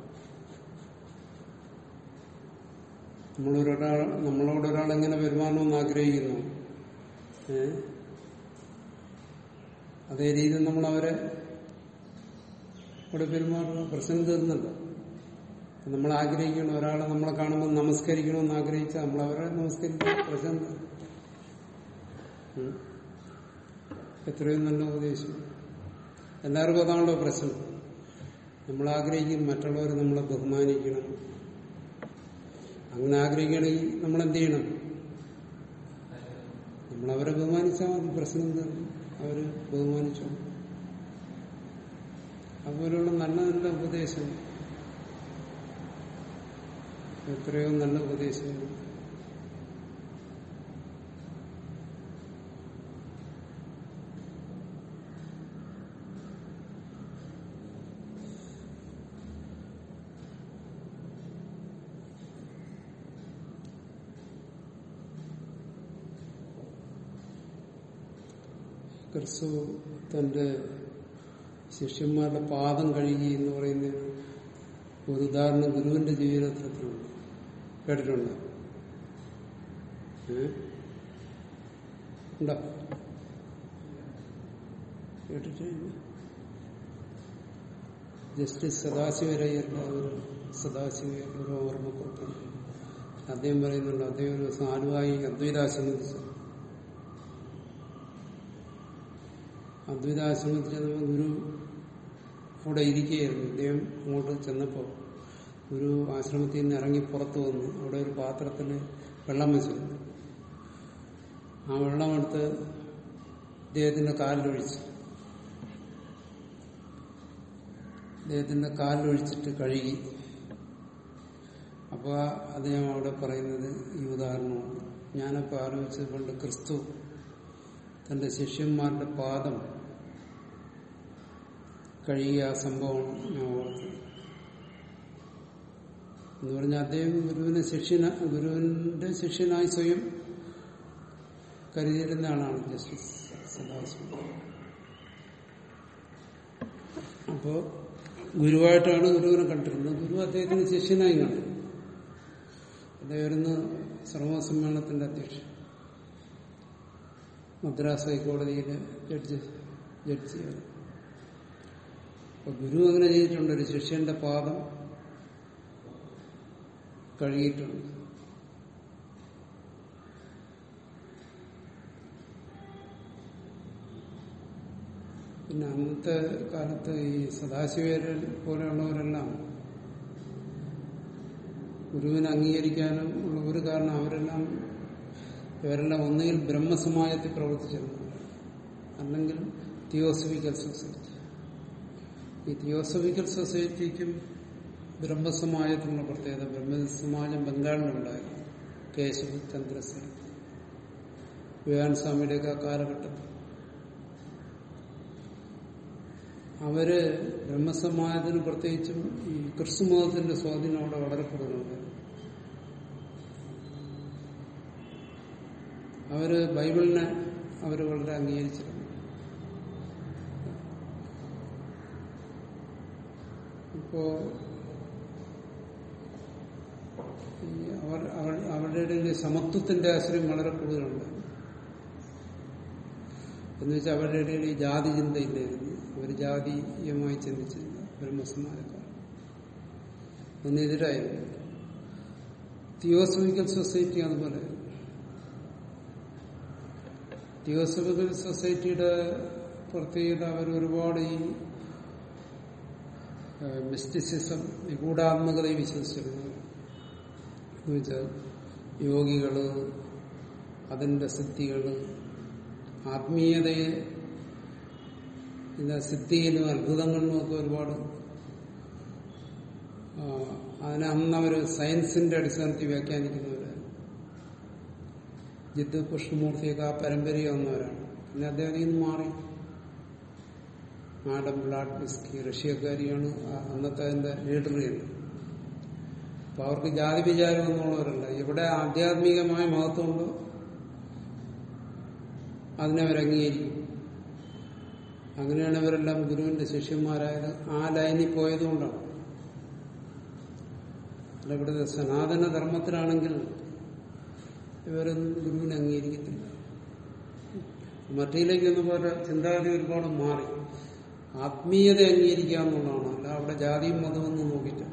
നമ്മളൊരാൾ നമ്മളോട് ഒരാൾ എങ്ങനെ പെരുമാറണമെന്ന് ആഗ്രഹിക്കുന്നു ഏ അതേ രീതിയിൽ നമ്മൾ അവരെ അവിടെ പെരുമാറുക പ്രശ്നം തീർന്നല്ലോ അപ്പൊ നമ്മൾ ആഗ്രഹിക്കണം ഒരാളെ നമ്മളെ കാണുമ്പോൾ നമസ്കരിക്കണമെന്ന് ആഗ്രഹിച്ചാൽ നമ്മൾ അവരെ നമസ്കരിക്കണം പ്രശ്നം തീർന്നു. ഉം. എത്രയും നല്ല ഉപദേശം എല്ലാവർക്കും അതാണല്ലോ പ്രശ്നം നമ്മൾ ആഗ്രഹിക്കും മറ്റുള്ളവർ നമ്മളെ ബഹുമാനിക്കണം അങ്ങനെ ആഗ്രഹിക്കണമെങ്കിൽ നമ്മൾ എന്ത് ചെയ്യണം നമ്മൾ അവരെ ബഹുമാനിച്ചാൽ മതി പ്രശ്നം തീർന്നു അവര് ബഹുമാനിച്ചു അതുപോലെയുള്ള നല്ല നല്ല ഉപദേശം എത്രയോ നല്ല ഉപദേശങ്ങൾ ക്രിസ്തു തന്റെ ശിഷ്യന്മാരുടെ പാദം കഴുകി എന്ന് പറയുന്ന ഒരു ഉദാഹരണം ഗുരുവിന്റെ ജീവിതത്തിലുണ്ട് കേട്ടിട്ടുണ്ടോ ഏ? ഉണ്ടോ കേട്ടിട്ടില്ല ജസ്റ്റിസ് സദാശിവരയ്യർ ഒരു സദാശിവ ഒരു ഓർമ്മക്കുറിപ്പ് അദ്ദേഹം പറയുന്നുണ്ട് അദ്ദേഹം ഒരു ദിവസം ആലുവായി അദ്വൈതാശ്രമിച്ചു അദ്വൈതാശ്രമത്തിൽ ചെന്നപ്പോൾ ഗുരു അവിടെ ഇരിക്കുകയായിരുന്നു അദ്ദേഹം അങ്ങോട്ട് ചെന്നപ്പോൾ ഒരു ആശ്രമത്തിൽ നിന്ന് ഇറങ്ങി പുറത്തു വന്നു അവിടെ ഒരു പാത്രത്തിൽ വെള്ളം വെച്ചിരുന്നു ആ വെള്ളമെടുത്ത് അദ്ദേഹത്തിന്റെ കാലിലൊഴിച്ചു അദ്ദേഹത്തിന്റെ കാലിലൊഴിച്ചിട്ട് കഴുകി അപ്പോൾ അദ്ദേഹം അവിടെ പറയുന്നത് ഈ ഉദാഹരണമാണ് ഞാനപ്പോൾ ആലോചിച്ചത് കൊണ്ട് ക്രിസ്തു തന്റെ ശിഷ്യന്മാരുടെ പാദം കഴുകിയ ആ സംഭവം ഞാൻ ഓർത്തു എന്ന് പറഞ്ഞാൽ അദ്ദേഹം ഗുരുവിനെ ശിഷ്യന ഗുരുവിന്റെ ശിഷ്യനായി സ്വയം കരുതിയിരുന്ന ആളാണ് ജസ്റ്റിസ് സദാശിവം അപ്പോ ഗുരുവായിട്ടാണ് ഗുരുവിനെ കണ്ടിരുന്നത് ഗുരു അദ്ദേഹത്തിന് ശിഷ്യനായി കണ്ടു അദ്ദേഹമായിരുന്നു സർവസമ്മേളനത്തിന്റെ അധ്യക്ഷൻ മദ്രാസ് ഹൈക്കോടതിയിലെ ജഡ്ജ് ജഡ്ജിയാണ് അപ്പൊ ഗുരു അങ്ങനെ ചെയ്തിട്ടുണ്ട് ഒരു ശിഷ്യന്റെ പാദം കഴുകിയിട്ടുണ്ട് പിന്നെ അന്നത്തെ കാലത്ത് ഈ സദാശിവരെ പോലെയുള്ളവരെല്ലാം ഗുരുവിനെ അംഗീകരിക്കാനും ഉള്ള ഒരു കാരണം അവരെല്ലാം ഇവരെല്ലാം ഒന്നുകിൽ ബ്രഹ്മസമാജത്തിൽ പ്രവർത്തിച്ചിരുന്നു അല്ലെങ്കിൽ തിയോസഫിക്കൽ സൊസൈറ്റി ഈ തിയോസഫിക്കൽ സൊസൈറ്റിക്കും ബ്രഹ്മസമാജത്തിനുള്ള പ്രത്യേകത ബ്രഹ്മസമാജം ബംഗാളിലുണ്ടായിരുന്നു കേശവ ചന്ദ്രസേൻ വിവേകാനന്ദ സ്വാമിയുടെയൊക്കെ ആ കാലഘട്ടത്തിൽ അവര് ബ്രഹ്മസമാജത്തിന് പ്രത്യേകിച്ചും ഈ ക്രിസ്തുമതത്തിന്റെ സ്വാധീനം അവിടെ വളരെ കൂടുതലുണ്ട് അവര് ബൈബിളിനെ അവര് വളരെ അംഗീകരിച്ചിരുന്നു ഇപ്പോ ഈ അവർ അവർ- അവരുടെ ഇടയിൽ സമത്വത്തിന്റെ ആശ്രയം വളരെ കൂടുതലുണ്ട് എന്ന് വെച്ചാൽ അവരുടെ ഇടയിൽ ഈ ജാതി ചിന്തയില്ലായിരുന്നു അവർ ജാതീയമായി ചിന്തിച്ചില്ല ബ്രഹ്മസമാജക്കാർ അതിനെതിരായിരുന്നു തിയോസഫിക്കൽ സൊസൈറ്റി അതുപോലെ തിയോസഫിക്കൽ സൊസൈറ്റിയുടെ പ്രത്യേകത അവർ ഒരുപാട് ഈ മിസ്റ്റിസിസം നിഗൂഢാത്മകതയെ വിശ്വസിച്ചിരുന്നു എന്നുവെച്ചാൽ യോഗികള് അതിന്റെ സിദ്ധികള് ആത്മീയതയെ പിന്നെ സിദ്ധിയിലും അത്ഭുതങ്ങളിലും ഒക്കെ ഒരുപാട് ആ, അതിനെ അന്ന് അവർ സയൻസിന്റെ അടിസ്ഥാനത്തിൽ വ്യാഖ്യാനിക്കുന്നവരാണ് ജിദ്ദു കൃഷ്ണമൂർത്തിയൊക്കെ ആ പരമ്പരയിൽ വന്നവരാണ് പിന്നെ അദ്ദേഹം അതിൽ നിന്ന് മാറി മാഡം ബ്ലാഡ് ബിസ്കി റഷ്യക്കാരിയാണ് ആ അന്നത്തെ അതിന്റെ ലീഡർ തന്നെ അപ്പൊ അവർക്ക് ജാതി വിചാരം എന്നുള്ളവരല്ല ഇവിടെ ആധ്യാത്മികമായ മഹത്വമുണ്ടോ അതിനെ അവർ അംഗീകരിക്കും അങ്ങനെയാണ് ഇവരെല്ലാം ഗുരുവിന്റെ ശിഷ്യന്മാരായത് ആ ലൈനിൽ പോയതുകൊണ്ടാണ് അല്ല ഇവിടുത്തെ സനാതന ധർമ്മത്തിലാണെങ്കിൽ ഇവരൊന്നും ഗുരുവിനെ അംഗീകരിക്കത്തില്ല മറ്റയിലേക്ക് എന്ന് പോലെ ചിന്താഗതി ഒരുപാട് മാറി ആത്മീയത അംഗീകരിക്കുക എന്നുള്ളതാണ് അല്ല അവിടെ ജാതിയും മതമൊന്നും നോക്കിയിട്ട്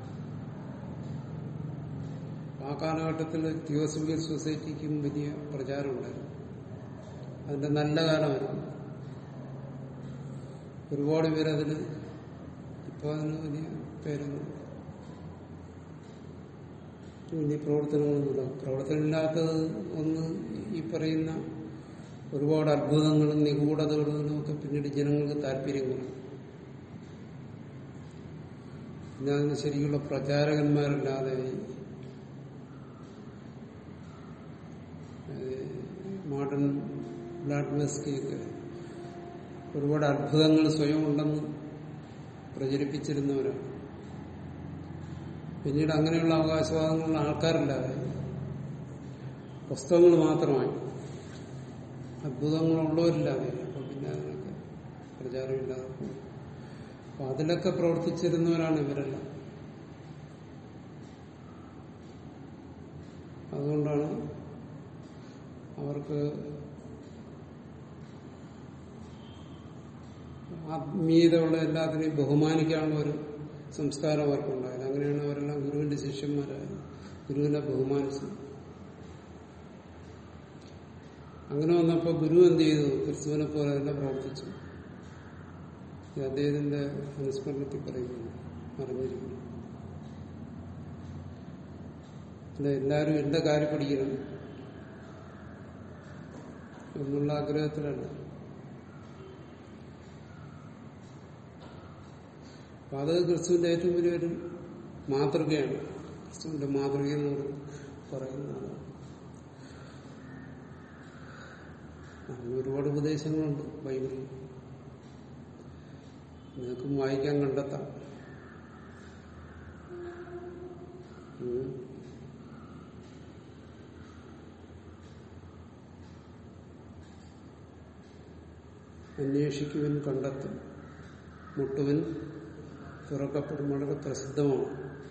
ആ കാലഘട്ടത്തിൽ തിയോസഫിക്കൽ സൊസൈറ്റിക്കും വലിയ പ്രചാരമുണ്ടായിരുന്നു അതിന്റെ നല്ല കാലമായിരുന്നു ഒരുപാട് പേരതിന് ഇപ്പൊ അതിന് വലിയ പേരൊന്നും വലിയ പ്രവർത്തനങ്ങളൊന്നുമില്ല പ്രവർത്തനമില്ലാത്തത് ഒന്ന് ഈ പറയുന്ന ഒരുപാട് അത്ഭുതങ്ങളും നിഗൂഢതകളും ഒക്കെ പിന്നീട് ജനങ്ങൾക്ക് താല്പര്യം കുറയും പിന്നെ അതിന് ശരിക്കുള്ള പ്രചാരകന്മാരല്ലാതെ മോഡേൺ ബ്ലാഡ്മെസ്കിയൊക്കെ ഒരുപാട് അത്ഭുതങ്ങൾ സ്വയം ഉണ്ടെന്ന് പ്രചരിപ്പിച്ചിരുന്നവരാണ് പിന്നീട് അങ്ങനെയുള്ള അവകാശവാദങ്ങളുള്ള ആൾക്കാരില്ലാതെ പുസ്തകങ്ങൾ മാത്രമായി അത്ഭുതങ്ങളുള്ളവരില്ലാതെ അപ്പൊ പിന്നെ അതിനൊക്കെ പ്രചാരമില്ലാതെ പോയി. അപ്പൊ അതിലൊക്കെ പ്രവർത്തിച്ചിരുന്നവരാണ് ഇവരെല്ലാം അതുകൊണ്ടാണ് അവർക്ക് ആത്മീയതയുള്ള എല്ലാത്തിനെയും ബഹുമാനിക്കാനുള്ള ഒരു സംസ്കാരം അവർക്കുണ്ടായത് അങ്ങനെയാണ് അവരെല്ലാം ഗുരുവിന്റെ ശിഷ്യന്മാരായത് ഗുരുവിനെ ബഹുമാനിച്ചു അങ്ങനെ വന്നപ്പോൾ ഗുരു എന്ത് ചെയ്തു ക്രിസ്തുവിനെ പോലെ തന്നെ പ്രവർത്തിച്ചു ഇത് അദ്ദേഹത്തിന്റെ അനുസ്മരണത്തിൽ പറയുന്നു അറിഞ്ഞിരിക്കുന്നു അല്ല എല്ലാവരും എന്റെ കാര്യം പഠിക്കണം എന്നുള്ള ആഗ്രഹത്തിലല്ല അപ്പൊ അത് ക്രിസ്തുവിന്റെ ഏറ്റവും വലിയൊരു മാതൃകയാണ് ക്രിസ്തുവിന്റെ മാതൃക എന്ന് പറഞ്ഞ് പറയുന്നതാണ് അങ്ങനെ ഒരുപാട് ഉപദേശങ്ങളുണ്ട് ബൈബിളിൽ നിങ്ങൾക്കും വായിക്കാൻ കണ്ടെത്താം ഉം. അന്വേഷിക്കുവൻ കണ്ടെത്തും മുട്ടുവൻ തുറക്കപ്പെടും വളരെ പ്രസിദ്ധമാണ്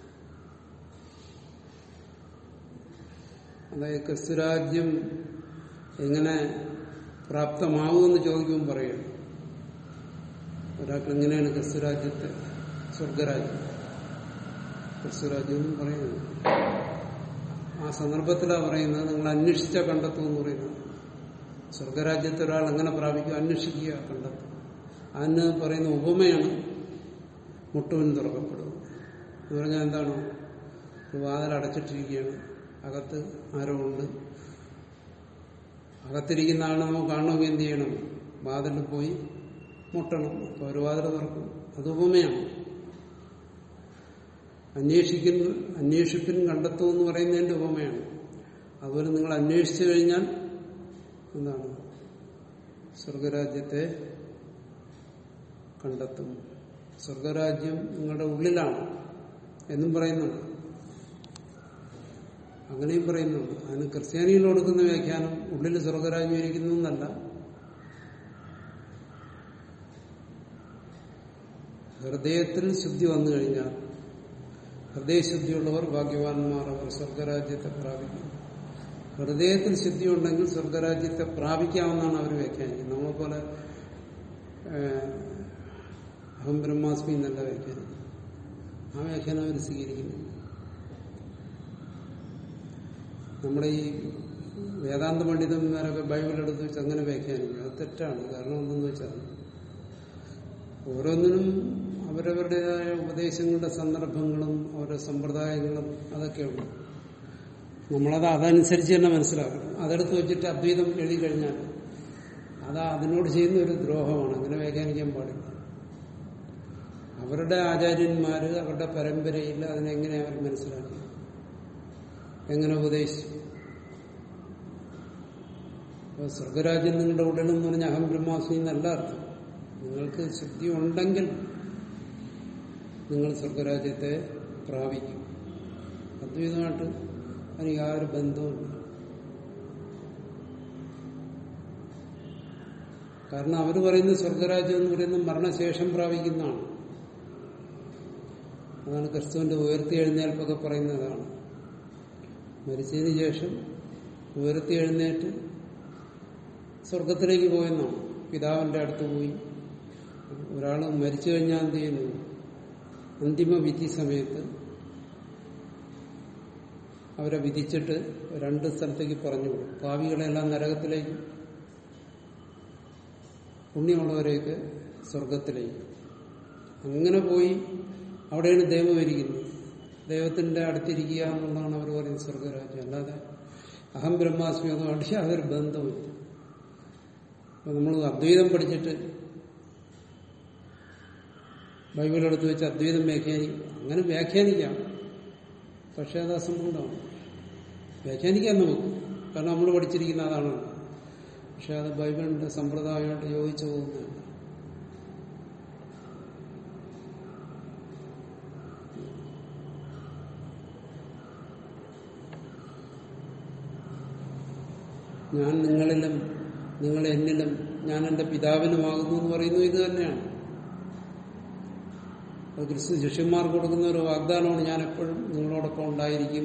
അതായത് ക്രിസ്തുരാജ്യം എങ്ങനെ പ്രാപ്തമാവുമെന്ന് ചോദിക്കുമ്പോൾ പറയുന്നു ഒരാൾക്ക് എങ്ങനെയാണ് ക്രിസ്തുരാജ്യത്തെ സ്വർഗരാജ്യം ക്രിസ്തുരാജ്യം എന്ന് പറയുന്നത് ആ സന്ദർഭത്തിലാണ് പറയുന്നത് നിങ്ങൾ അന്വേഷിച്ച കണ്ടെത്തും എന്ന് പറയുന്നത് സ്വർഗരാജ്യത്തെ ഒരാൾ എങ്ങനെ പ്രാപിക്കും അന്വേഷിക്കുക കണ്ടെത്തും അതിന് പറയുന്ന ഉപമയാണ് മുട്ടുവിൻ തുറക്കപ്പെടുക എന്ന് പറഞ്ഞാൽ എന്താണ് ഒരു വാതിൽ അടച്ചിട്ടിരിക്കുകയാണ് അകത്ത് ആരോ ഉണ്ട് അകത്തിരിക്കുന്ന ആളെ നമുക്ക് കാണണമെങ്കിൽ എന്ത് ചെയ്യണം വാതിലിൽ പോയി മുട്ടണം അപ്പൊ ഒരു വാതിൽ തുറക്കും അത് ഉപമയാണ് അന്വേഷിക്കുന്ന അന്വേഷിപ്പിൻ കണ്ടെത്തും എന്ന് പറയുന്നതിന്റെ ഉപമയാണ് അതുപോലെ നിങ്ങൾ അന്വേഷിച്ചു കഴിഞ്ഞാൽ എന്താണ് സ്വർഗരാജ്യത്തെ കണ്ടെത്തും സ്വർഗരാജ്യം നിങ്ങളുടെ ഉള്ളിലാണ് എന്നും പറയുന്നുണ്ട് അങ്ങനെയും പറയുന്നുണ്ട് അതിന് ക്രിസ്ത്യാനികൾ കൊടുക്കുന്ന വ്യാഖ്യാനം ഉള്ളിൽ സ്വർഗരാജ്യം ഇരിക്കുന്നു എന്നല്ല ഹൃദയത്തിൽ ശുദ്ധി വന്നു കഴിഞ്ഞാൽ ഹൃദയശുദ്ധിയുള്ളവർ ഭാഗ്യവാന്മാർ അവർ സ്വർഗരാജ്യത്തെ പ്രാപിക്കും ഹൃദയത്തിൽ ശുദ്ധി ഉണ്ടെങ്കിൽ സ്വർഗരാജ്യത്തെ പ്രാപിക്കാമെന്നാണ് അവർ വ്യാഖ്യാനിക്കുന്നത് നമ്മളെ പോലെ അഹം ബ്രഹ്മാസ്മി എന്നല്ല വ്യാഖ്യാനം ആ വ്യാഖ്യാനം അവർ സ്വീകരിക്കുന്നു നമ്മുടെ ഈ വേദാന്ത പണ്ഡിതന്മാരൊക്കെ ബൈബിൾ എടുത്ത് വെച്ച് അങ്ങനെ വ്യാഖ്യാനിക്കും അത് തെറ്റാണ് കാരണം എന്തെന്ന് വെച്ചാൽ ഓരോന്നിനും അവരവരുടേതായ ഉപദേശങ്ങളുടെ സന്ദർഭങ്ങളും അവരുടെ സമ്പ്രദായങ്ങളും അതൊക്കെയുണ്ട് നമ്മളത് അതനുസരിച്ച് തന്നെ മനസ്സിലാക്കണം അതെടുത്ത് വെച്ചിട്ട് അദ്വൈതം എഴുതി കഴിഞ്ഞാൽ അത് അതിനോട് ചെയ്യുന്ന ഒരു ദ്രോഹമാണ് അങ്ങനെ വ്യാഖ്യാനിക്കാൻ പാടില്ല അവരുടെ ആചാര്യന്മാര് അവരുടെ പരമ്പരയിൽ അതിനെങ്ങനെ അവർ മനസ്സിലാക്കി എങ്ങനെ ഉപദേശിച്ചു അപ്പൊ സ്വർഗരാജ്യം നിങ്ങളുടെ ഉടലെന്ന് പറഞ്ഞ അഹം ബ്രഹ്മാസ്മി എന്നല്ല അർത്ഥം നിങ്ങൾക്ക് ശുദ്ധി ഉണ്ടെങ്കിൽ നിങ്ങൾ സ്വർഗരാജ്യത്തെ പ്രാപിക്കും അദ്വൈതമായിട്ട് അതിന് യാതൊരു ബന്ധവുമില്ല കാരണം അവർ പറയുന്ന സ്വർഗരാജ്യം എന്ന് പറയുന്നത് മരണശേഷം പ്രാപിക്കുന്നതാണ് അതാണ് ക്രിസ്തുവിന്റെ ഉയർത്തി എഴുന്നേൽപ്പൊക്കെ പറയുന്നതാണ് മരിച്ചതിന് ശേഷം ഉയർത്തി എഴുന്നേറ്റ് സ്വർഗത്തിലേക്ക് പോയെന്നാണ് പിതാവിന്റെ അടുത്ത് പോയി ഒരാൾ മരിച്ചു കഴിഞ്ഞാൽ എന്ത് ചെയ്യുന്നു അന്തിമ വിധി സമയത്ത് അവരെ വിധിച്ചിട്ട് രണ്ട് സ്ഥലത്തേക്ക് പറഞ്ഞു വിടും പാവികളെല്ലാം നരകത്തിലേക്ക് പുണ്യമുള്ളവരെയൊക്കെ സ്വർഗത്തിലേക്ക് അങ്ങനെ പോയി അവിടെയാണ് ദൈവം ഇരിക്കുന്നത് ദൈവത്തിന്റെ അടുത്തിരിക്കുക എന്നുള്ളതാണ് അവർ പറയുന്നത് സ്വർഗരാജ്യം അല്ലാതെ അഹം ബ്രഹ്മാസ്മി അതുകൊണ്ട് യാതൊരു ബന്ധമില്ല അപ്പൊ നമ്മൾ അദ്വൈതം പഠിച്ചിട്ട് ബൈബിൾ എടുത്ത് വെച്ച് അദ്വൈതം വ്യാഖ്യാനിക്കും അങ്ങനെ വ്യാഖ്യാനിക്കാം പക്ഷെ അത് അസംബന്ധമാണ് വ്യാഖ്യാനിക്കാം നമുക്ക് കാരണം നമ്മൾ പഠിച്ചിരിക്കുന്ന അതാണ് പക്ഷെ അത് ബൈബിളിന്റെ സമ്പ്രദായമായിട്ട് യോജിച്ചു പോകുന്നതല്ല ഞാൻ നിങ്ങളിലും നിങ്ങൾ എന്നിലും ഞാൻ എന്റെ പിതാവിനുമാകുന്നു എന്ന് പറയുന്നത് ഇത് തന്നെയാണ് അത് ക്രിസ്തു ശിഷ്യന്മാർക്ക് കൊടുക്കുന്ന ഒരു വാഗ്ദാനമാണ് ഞാൻ എപ്പോഴും നിങ്ങളോടൊപ്പം ഉണ്ടായിരിക്കും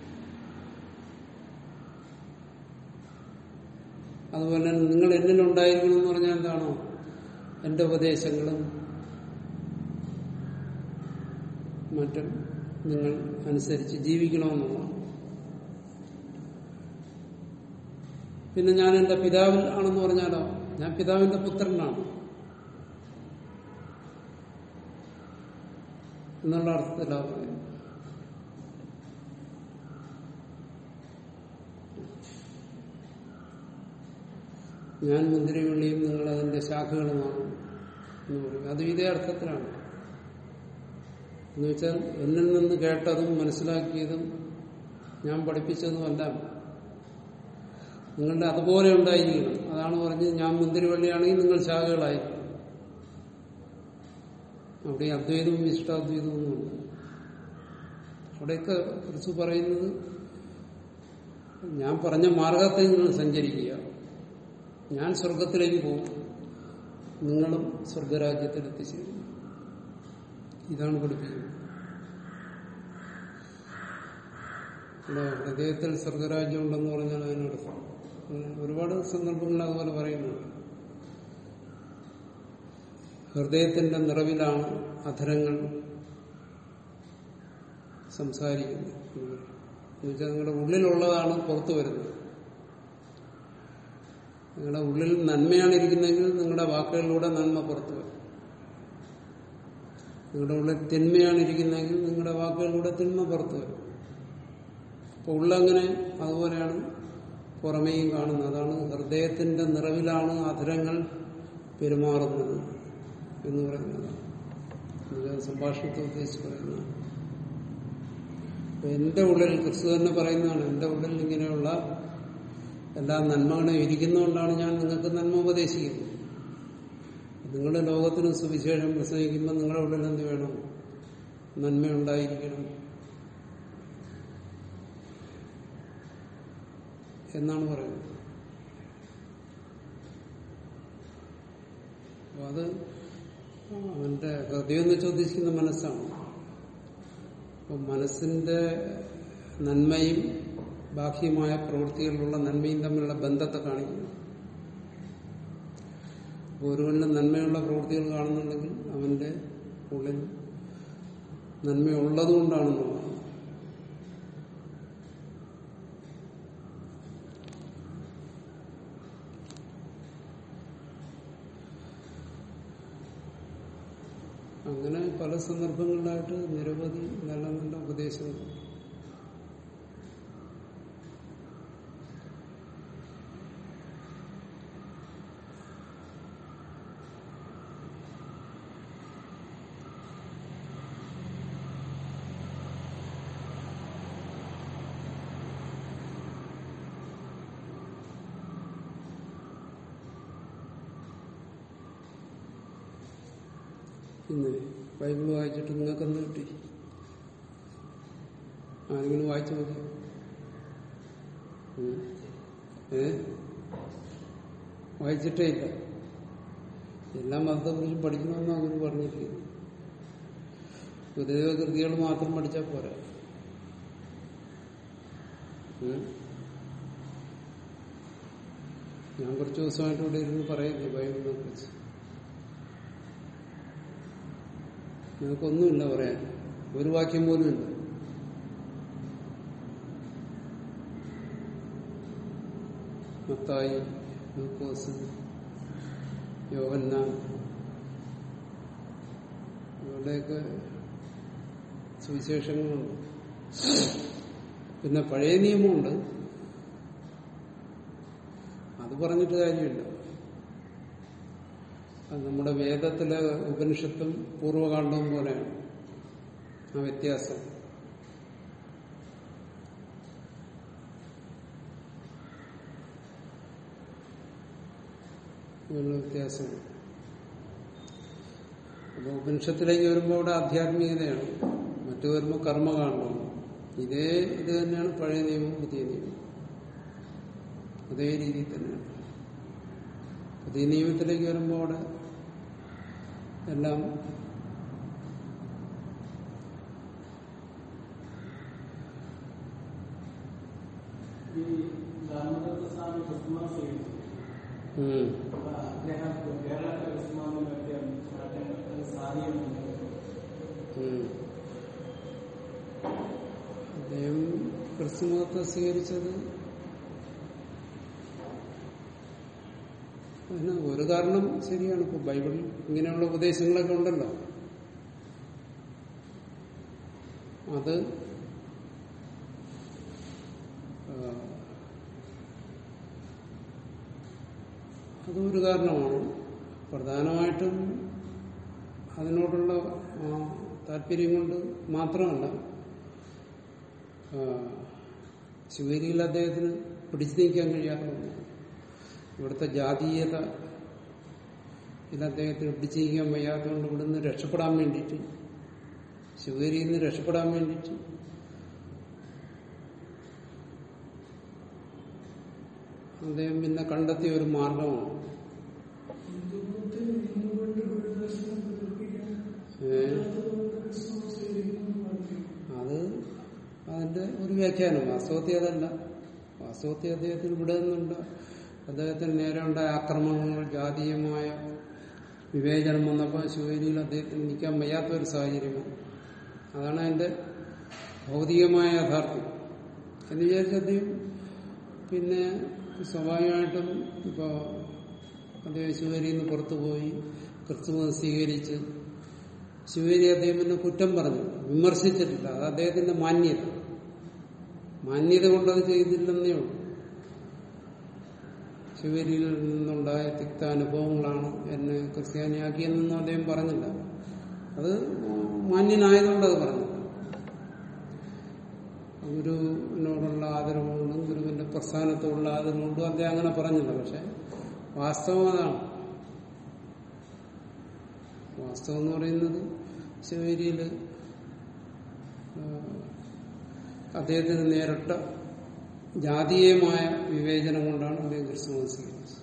അതുപോലെ തന്നെ നിങ്ങൾ എന്നിലുണ്ടായിരിക്കണം എന്ന് പറഞ്ഞാൽ എന്താണോ എന്റെ ഉപദേശങ്ങളും മറ്റും നിങ്ങൾ അനുസരിച്ച് ജീവിക്കണമെന്നുള്ളതാണ് പിന്നെ ഞാൻ എന്റെ പിതാവിൽ ആണെന്ന് പറഞ്ഞാലോ ഞാൻ പിതാവിന്റെ പുത്രനാണ് എന്നുള്ള അർത്ഥത്തിലാണ് പറയുന്നത് ഞാൻ മുന്തിരിവള്ളിയും നിങ്ങൾ അതിന്റെ ശാഖകളുമാണ് എന്ന് പറയും അത് ഇതേ അർത്ഥത്തിലാണ് എന്ന് വെച്ചാൽ എന്നിൽ നിന്ന് കേട്ടതും മനസ്സിലാക്കിയതും ഞാൻ പഠിപ്പിച്ചതുമെല്ലാം നിങ്ങളുടെ അതുപോലെ ഉണ്ടായിരിക്കണം അതാണ് പറഞ്ഞത് ഞാൻ മുന്തിരിവള്ളിയാണെങ്കിൽ നിങ്ങൾ ശാഖകളായിരിക്കും അവിടെ അദ്വൈതവും ഇഷ്ടാദ്വൈതവും ഒന്നുമില്ല അവിടെയൊക്കെ കുറിച്ച് പറയുന്നത് ഞാൻ പറഞ്ഞ മാർഗത്തിൽ നിങ്ങൾ സഞ്ചരിക്കുക ഞാൻ സ്വർഗത്തിലേക്ക് പോകും നിങ്ങളും സ്വർഗരാജ്യത്തിൽ എത്തിച്ചേരും ഇതാണ് പഠിപ്പിക്കുന്നത് ഇവിടെ ഹൃദയത്തിൽ സ്വർഗരാജ്യം ഉണ്ടെന്ന് പറഞ്ഞാൽ അതിനർത്ഥം ഒരുപാട് സന്ദർഭങ്ങളിൽ അതുപോലെ പറയുന്നുണ്ട് ഹൃദയത്തിന്റെ നിറവിലാണ് അധരങ്ങൾ സംസാരിക്കുന്നത് എന്നുവെച്ചാൽ നിങ്ങളുടെ ഉള്ളിലുള്ളതാണ് പുറത്തു വരുന്നത് നിങ്ങളുടെ ഉള്ളിൽ നന്മയാണ് ഇരിക്കുന്നതെങ്കിൽ നിങ്ങളുടെ വാക്കുകളിലൂടെ നന്മ പുറത്തു വരും നിങ്ങളുടെ ഉള്ളിൽ തിന്മയാണ് ഇരിക്കുന്നതെങ്കിൽ നിങ്ങളുടെ വാക്കുകളിലൂടെ തിന്മ പുറത്തു വരും അപ്പൊ ഉള്ളങ്ങനെ അതുപോലെയാണ് പുറമേയും കാണുന്നത് അതാണ് ഹൃദയത്തിന്റെ നിറവിലാണ് അധരങ്ങൾ പെരുമാറുന്നത് എന്ന് പറയുന്നത് സംഭാഷണത്തെ ഉദ്ദേശിച്ച് പറയുന്നതാണ് എന്റെ ഉള്ളിൽ ക്രിസ്തു തന്നെ പറയുന്നതാണ് എന്റെ ഉള്ളിൽ ഇങ്ങനെയുള്ള എല്ലാ നന്മകളും ഇരിക്കുന്നതുകൊണ്ടാണ് ഞാൻ നിങ്ങൾക്ക് നന്മ ഉപദേശിക്കുന്നത് നിങ്ങൾ ലോകത്തിന് സുവിശേഷം പ്രസംഗിക്കുമ്പോൾ നിങ്ങളുടെ ഉള്ളിൽ എന്ത് വേണം നന്മയുണ്ടായിരിക്കണം എന്നാണ് പറയുന്നത് അപ്പൊ അത് അവന്റെ ഹൃദയം എന്ന് ചോദിക്കുന്ന മനസ്സാണ് അപ്പൊ മനസ്സിന്റെ നന്മയും ബാഹ്യമായ പ്രവൃത്തികളിലുള്ള നന്മയും തമ്മിലുള്ള ബന്ധത്തെ കാണിക്കുന്നു ഒരുവന് നന്മയുള്ള പ്രവൃത്തികൾ കാണുന്നുണ്ടെങ്കിൽ അവന്റെ ഉള്ളിൽ നന്മയുള്ളതുകൊണ്ടാണെന്നുള്ളതാണ് അങ്ങനെ പല സന്ദർഭങ്ങളിലായിട്ട് നിരവധി നല്ല നല്ല ഉപദേശങ്ങൾ ഇന്ന് ബൈബിൾ വായിച്ചിട്ട് നിങ്ങൾക്ക് എന്ത് കിട്ടി ആരെങ്കിലും വായിച്ചു നോക്കി ഉം. ഏ വായിച്ചിട്ടേ ഇല്ല എല്ലാ മതത്തെക്കുറിച്ചും പഠിക്കണമെന്ന് അങ്ങനെ പറഞ്ഞിരിക്കുന്നു ഗുരുദേവ കൃതികൾ മാത്രം പഠിച്ചാൽ പോരാ ഉം. ഞാൻ കുറച്ച് ദിവസമായിട്ട് ഇവിടെ ഇരുന്ന് പറയുന്നേ ബൈബിളിനെ കുറിച്ച് നിങ്ങൾക്കൊന്നുമില്ല പറയാൻ ഒരു വാക്യം പോലും ഇല്ല മത്തായി ലൂക്കോസ് യോഹന്ന ഇവരുടെയൊക്കെ സുവിശേഷങ്ങളുണ്ട് പിന്നെ പഴയ നിയമമുണ്ട് അത് പറഞ്ഞിട്ട് കാര്യമില്ല അത് നമ്മുടെ വേദത്തിലെ ഉപനിഷത്തും പൂർവകാണ്ഡവും പോലെയാണ് ആ വ്യത്യാസം അങ്ങനെയുള്ള വ്യത്യാസമാണ് അപ്പൊ ഉപനിഷത്തിലേക്ക് വരുമ്പോൾ അവിടെ ആധ്യാത്മികതയാണ് മറ്റു വരുമ്പോൾ കർമ്മകാണ്ഡമാണ് ഇതേ ഇത് തന്നെയാണ് പഴയ നിയമം പുതിയ നിയമം അതേ രീതിയിൽ തന്നെയാണ് പുതിയ നിയമത്തിലേക്ക് വരുമ്പോൾ അവിടെ എല്ലാം ഈ ധർമ്മദത്തസ്വാമി ക്രിസ്മസ് ചെയ്യുന്നു ഉം. അപ്പൊ അദ്ദേഹം കേരളത്തിലെ ക്രിസ്തുമാവിനെ പറ്റിയ മാറ്റങ്ങൾ സാധ്യമുണ്ട് ഉം. അദ്ദേഹം ക്രിസ്തുമതത്തെ സ്വീകരിച്ചത് അതിന് ഒരു കാരണം ശരിയാണ് ഇപ്പൊ ബൈബിളിൽ ഇങ്ങനെയുള്ള ഉപദേശങ്ങളൊക്കെ ഉണ്ടല്ലോ അത് ആ, അതും ഒരു കാരണമാണ് പ്രധാനമായിട്ടും അതിനോടുള്ള ആ, താല്പര്യം കൊണ്ട് മാത്രമല്ല ആ, ശിവരിയിൽ അദ്ദേഹത്തിന് പിടിച്ചു നീക്കാൻ കഴിയാത്തതാണ് ഇവിടുത്തെ ജാതീയത ഇത് അദ്ദേഹത്തിന് പിടിച്ചു നീക്കാൻ വയ്യാത്തതുകൊണ്ട് ഇവിടുന്ന് രക്ഷപ്പെടാൻ വേണ്ടിയിട്ട് ശിവരിയിൽ നിന്ന് രക്ഷപ്പെടാൻ വേണ്ടിയിട്ട് അദ്ദേഹം പിന്നെ കണ്ടെത്തിയ ഒരു മാർഗമാണ് ഏ? അത് അതിന്റെ ഒരു വ്യാഖ്യാനം വാസ്തവത്തിൽ അതല്ല വാസ്തവത്തിൽ അദ്ദേഹത്തിന് ഇവിടെ നിന്നുണ്ട് അദ്ദേഹത്തിന് നേരെ ഉണ്ടായ ആക്രമണങ്ങൾ ജാതീയമായ വിവേചനം വന്നപ്പോൾ ശിവരിയിൽ അദ്ദേഹത്തിന് നിൽക്കാൻ വയ്യാത്ത ഒരു സാഹചര്യമാണ് അതാണ് അതിന്റെ ഭൗതികമായ യാഥാർത്ഥ്യം എന്ന് വിചാരിച്ച് അദ്ദേഹം പിന്നെ സ്വാഭാവികമായിട്ടും ഇപ്പോ അദ്ദേഹം ശിവരിയിൽ നിന്ന് പുറത്തുപോയി ക്രിസ്തുമതം സ്വീകരിച്ച് ശിവരി അദ്ദേഹം പിന്നെ കുറ്റം പറഞ്ഞു വിമർശിച്ചിട്ടില്ല അത് അദ്ദേഹത്തിന്റെ മാന്യത മാന്യത കൊണ്ടത് ചെയ്തില്ലെന്നേ ഉള്ളൂ ശിവരിയിൽ നിന്നുണ്ടായ തിക്ത അനുഭവങ്ങളാണ് എന്നെ ക്രിസ്ത്യാനിയാക്കിയെന്നൊന്നും അദ്ദേഹം പറഞ്ഞില്ല അത് മാന്യനായതുകൊണ്ട് അത് പറഞ്ഞില്ല ഗുരുവിനോടുള്ള ആദരവ് കൊണ്ടും ഗുരുവിന്റെ പ്രസ്ഥാനത്തോടുള്ള ആദരവ് കൊണ്ടും അദ്ദേഹം അങ്ങനെ പറഞ്ഞില്ല പക്ഷെ വാസ്തവം അതാണ് വാസ്തവം എന്ന് പറയുന്നത് ശിവേരിയില് അദ്ദേഹത്തിന് നേരിട്ട ജാതീയമായ വിവേചനം കൊണ്ടാണ് അദ്ദേഹം ക്രിസ്തുമതം സ്വീകരിച്ചത്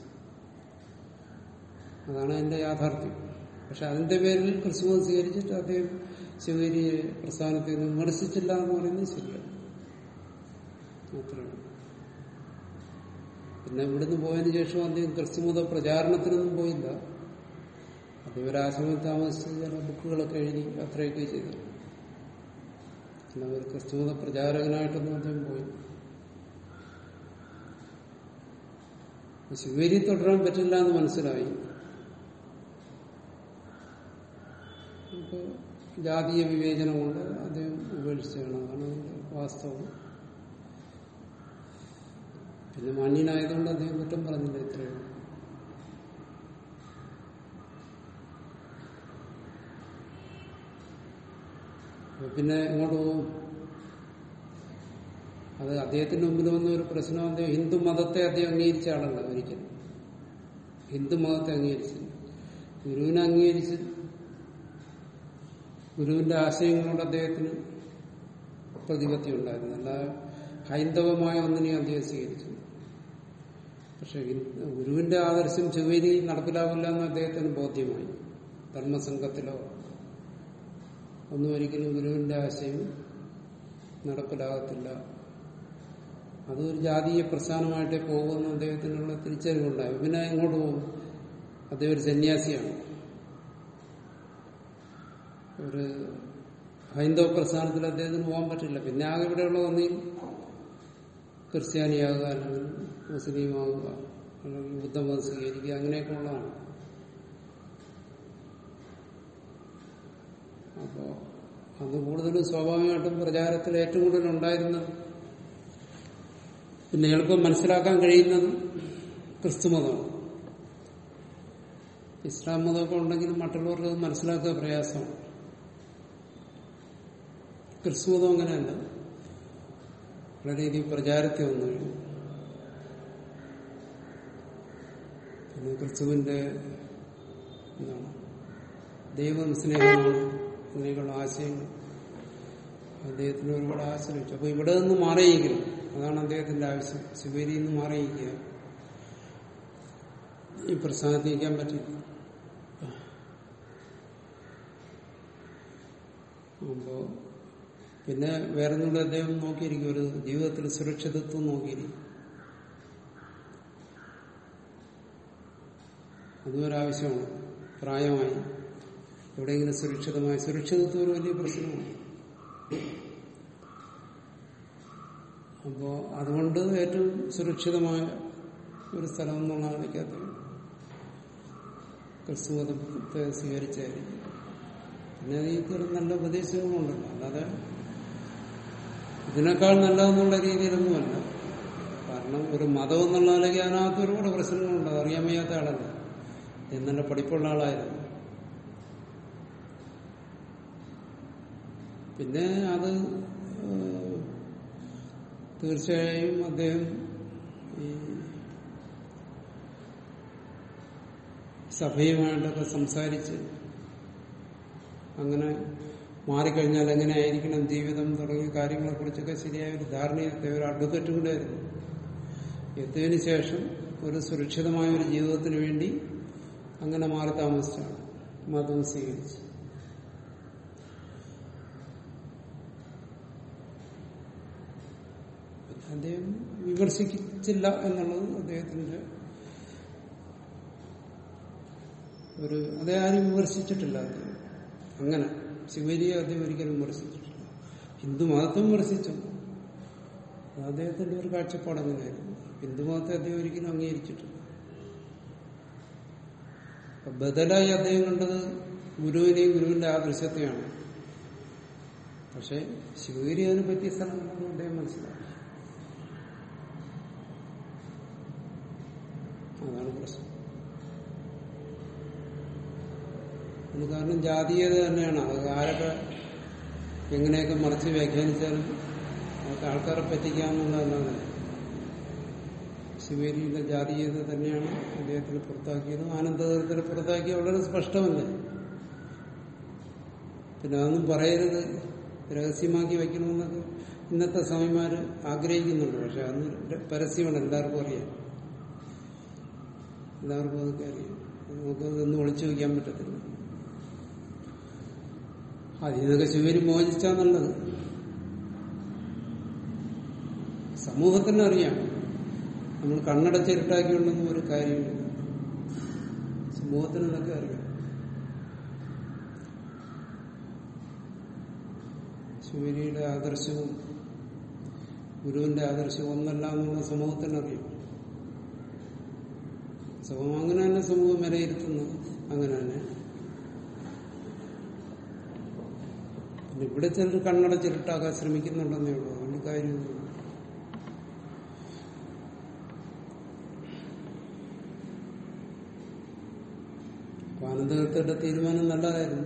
അതാണ് അതിന്റെ യാഥാർത്ഥ്യം പക്ഷെ അതിന്റെ പേരിൽ ക്രിസ്തുമതം സ്വീകരിച്ചിട്ട് അദ്ദേഹം ശിവേരിയെ പ്രസ്ഥാനത്തിൽ നിന്ന് വിമർശിച്ചില്ല എന്ന് പറയുന്നത് ശരിയാണ് മാത്രമേ പിന്നെ ഇവിടുന്ന് പോയതിനു ശേഷം അദ്ദേഹം ക്രിസ്തുമത പ്രചാരണത്തിനൊന്നും പോയില്ല അദ്ദേഹം ഒരു ആശ്രമത്തിൽ താമസിച്ച് ചില ബുക്കുകളൊക്കെ എഴുതി അത്രയൊക്കെ ചെയ്തു പിന്നെ ഒരു ക്രിസ്തുമത പ്രചാരകനായിട്ടൊന്നും അദ്ദേഹം പോയി ശിവേരി തുടരാൻ പറ്റില്ല എന്ന് മനസ്സിലായി ഇപ്പൊ ജാതീയ വിവേചനം കൊണ്ട് അദ്ദേഹം ഉപേക്ഷിച്ചാണ് അതാണ് അതിന്റെ വാസ്തവം പിന്നെ മാന്യനായതുകൊണ്ട് അദ്ദേഹം കുറ്റം പറഞ്ഞില്ല ഇത്രയും അപ്പൊ പിന്നെ എങ്ങോട്ട് പോകും അത് അദ്ദേഹത്തിന്റെ മുമ്പിൽ വന്ന ഒരു പ്രശ്നം അദ്ദേഹം ഹിന്ദു മതത്തെ അദ്ദേഹം അംഗീകരിച്ച ആളല്ല ഒരിക്കലും ഹിന്ദു മതത്തെ അംഗീകരിച്ചു ഗുരുവിനെ അംഗീകരിച്ച് ഗുരുവിന്റെ ആശയങ്ങളോട് അദ്ദേഹത്തിന് പ്രതിപത്തി ഉണ്ടായിരുന്നു അല്ല ഹൈന്ദവമായ ഒന്നിനെയും അദ്ദേഹം സ്വീകരിച്ചു പക്ഷെ ഹിന്ദു- ഗുരുവിന്റെ ആദർശം ചെവേരി നടപ്പിലാവില്ല എന്ന് അദ്ദേഹത്തിന് ബോധ്യമായി ധർമ്മസംഘത്തിലോ ഒന്നും ഒരിക്കലും ഗുരുവിന്റെ ആശയം നടപ്പിലാകത്തില്ല അതൊരു ജാതീയ പ്രസ്ഥാനമായിട്ടേ പോകുമെന്ന് അദ്ദേഹത്തിനുള്ള തിരിച്ചറിവുണ്ടായി പിന്നെ എങ്ങോട്ട് പോകും അദ്ദേഹം ഒരു സന്യാസിയാണ് ഒരു ഹൈന്ദവ പ്രസ്ഥാനത്തിൽ അദ്ദേഹത്തിന് പോകാൻ പറ്റില്ല പിന്നെ ആകെ ഇവിടെയുള്ള ഒന്നിൽ ക്രിസ്ത്യാനിയാകുക അല്ലെങ്കിൽ മുസ്ലിമാകുക അല്ലെങ്കിൽ ബുദ്ധമതം സ്വീകരിക്കുക അങ്ങനെയൊക്കെ ഉള്ളതാണ് അപ്പോ അത് കൂടുതലും സ്വാഭാവികമായിട്ടും പ്രചാരത്തിൽ ഏറ്റവും കൂടുതൽ ഉണ്ടായിരുന്നത് പിന്നെ എളുപ്പം മനസ്സിലാക്കാൻ കഴിയുന്നത് ക്രിസ്തുമതമാണ് ഇസ്ലാം മതമൊക്കെ ഉണ്ടെങ്കിലും മറ്റുള്ളവർക്ക് അത് മനസ്സിലാക്കുക പ്രയാസമാണ് ക്രിസ്തു മതം അങ്ങനെയല്ല വളരെ രീതിയിൽ പ്രചാരത്തിൽ വന്നു കഴിഞ്ഞു പിന്നെ ക്രിസ്തുവിന്റെ എന്താണ് ദൈവം സ്നേഹമാണ് അങ്ങനെയൊക്കെയുള്ള ആശയങ്ങൾ അദ്ദേഹത്തിന് ഒരുപാട് ആശ്രയിച്ചു അപ്പൊ ഇവിടെ നിന്ന് മാറിയിരിക്കണം അതാണ് അദ്ദേഹത്തിന്റെ ആവശ്യം ശിവേരിയിൽ നിന്ന് മാറിയിരിക്കുക ഈ പ്രസ്ഥാനത്തിരിക്കാൻ പറ്റില്ല അപ്പോ പിന്നെ വേറെ ഒന്നുകൂടെ അദ്ദേഹം നോക്കിയിരിക്കും ഒരു ജീവിതത്തിൽ സുരക്ഷിതത്വം നോക്കിയിരിക്കും അതും ഒരാവശ്യമാണ് പ്രായമായി എവിടെയെങ്കിലും സുരക്ഷിതമായി സുരക്ഷിതത്വം ഒരു വലിയ പ്രശ്നമാണ് അപ്പോ അതുകൊണ്ട് ഏറ്റവും സുരക്ഷിതമായ ഒരു സ്ഥലം എന്നുള്ള നിലയ്ക്കകത്ത് ക്രിസ്തു മതത്തെ സ്വീകരിച്ചായിരിക്കും പിന്നെ അതിൽ നല്ല ഉപദേശങ്ങളുണ്ടല്ലോ അല്ലാതെ ഇതിനേക്കാൾ നല്ലതെന്നുള്ള രീതിയിലൊന്നുമല്ല കാരണം ഒരു മതം എന്നുള്ള നിലയ്ക്ക് അതിനകത്ത് ഒരുപാട് പ്രശ്നങ്ങളുണ്ട് അറിയാൻ വയ്യാത്ത ആളല്ല എന്നല്ല പഠിപ്പുള്ള ആളായിരുന്നു പിന്നെ അത് ഏഹ്, തീർച്ചയായും അദ്ദേഹം ഈ സഭയുമായിട്ടൊക്കെ സംസാരിച്ച് അങ്ങനെ മാറിക്കഴിഞ്ഞാൽ എങ്ങനെയായിരിക്കണം ജീവിതം തുടങ്ങിയ കാര്യങ്ങളെക്കുറിച്ചൊക്കെ ശരിയായ ഒരു ധാരണയെത്തിയ ഒരു അഡ്വക്കറ്റും കൂടെ ആയിരുന്നു എത്തിയതിനു ശേഷം ഒരു സുരക്ഷിതമായ ഒരു ജീവിതത്തിന് വേണ്ടി അങ്ങനെ മാറി താമസിച്ചാണ് മതം സ്വീകരിച്ചു അദ്ദേഹം വിമർശിച്ചില്ല എന്നുള്ളത് അദ്ദേഹത്തിന്റെ ഒരു അദ്ദേഹം ആരും വിമർശിച്ചിട്ടില്ല അദ്ദേഹം അങ്ങനെ ശിവരിയെ അദ്ദേഹം ഒരിക്കലും വിമർശിച്ചിട്ടില്ല ഹിന്ദു മതത്തെ വിമർശിച്ചു അത് അദ്ദേഹത്തിന്റെ ഒരു കാഴ്ചപ്പാട് അങ്ങനെയായിരുന്നു ഹിന്ദു മതത്തെ അദ്ദേഹം ഒരിക്കലും അംഗീകരിച്ചിട്ടില്ല അപ്പൊ ബദലായി അദ്ദേഹം കണ്ടത് ഗുരുവിനെയും ഗുരുവിന്റെ ആദർശത്തെയാണ് പക്ഷെ ശിവഗിരി അതിന് പറ്റിയ സ്ഥലമാണെന്ന് അദ്ദേഹം മനസ്സിലാക്കി അതാണ് പ്രശ്നം അത് കാരണം ജാതീയത തന്നെയാണ് അത് ആരൊക്കെ എങ്ങനെയൊക്കെ മറിച്ച് വ്യാഖ്യാനിച്ചാലും അതൊക്കെ ആൾക്കാരെ പറ്റിക്കാമെന്നുള്ളതല്ലാതെ ശിവേരിയുടെ ജാതീയത തന്നെയാണ് അദ്ദേഹത്തിന് പുറത്താക്കിയത് ആനന്ദതരത്തിന് പുറത്താക്കിയ വളരെ സ്പഷ്ടമല്ലേ പിന്നെ അതൊന്നും പറയരുത് രഹസ്യമാക്കി വയ്ക്കണമെന്നൊക്കെ ഇന്നത്തെ സ്വാമിമാര് ആഗ്രഹിക്കുന്നുണ്ട് പക്ഷെ അന്ന് പരസ്യമാണ് എല്ലാവർക്കും അറിയാം എല്ലാവർക്കും അതൊക്കെ അറിയാം നമുക്ക് അതൊന്നും ഒളിച്ചു വയ്ക്കാൻ പറ്റത്തില്ല അതിൽ നിന്നൊക്കെ ശിവരി മോചിച്ചാ നല്ലത് സമൂഹത്തിന് അറിയാം നമ്മൾ കണ്ണടച്ചിരുട്ടാക്കിയുണ്ടെന്നും ഒരു കാര്യമില്ല സമൂഹത്തിന് ഇതൊക്കെ അറിയാം ശിവരിയുടെ ആദർശവും ഗുരുവിന്റെ ആദർശവും ഒന്നല്ല എന്നുള്ള സമൂഹത്തിനറിയാം സമൂഹം അങ്ങനെ തന്നെ സമൂഹം വിലയിരുത്തുന്നത് അങ്ങനെ തന്നെ പിന്നെ ഇവിടെ ചിലർ കണ്ണടച്ചിരുട്ടാക്കാൻ ശ്രമിക്കുന്നുണ്ടെന്നേ ഉള്ളൂ അതുകൊണ്ട് കാര്യമൊന്നും അപ്പൊ ആനന്ദകത്തിന്റെ തീരുമാനം നല്ലതായിരുന്നു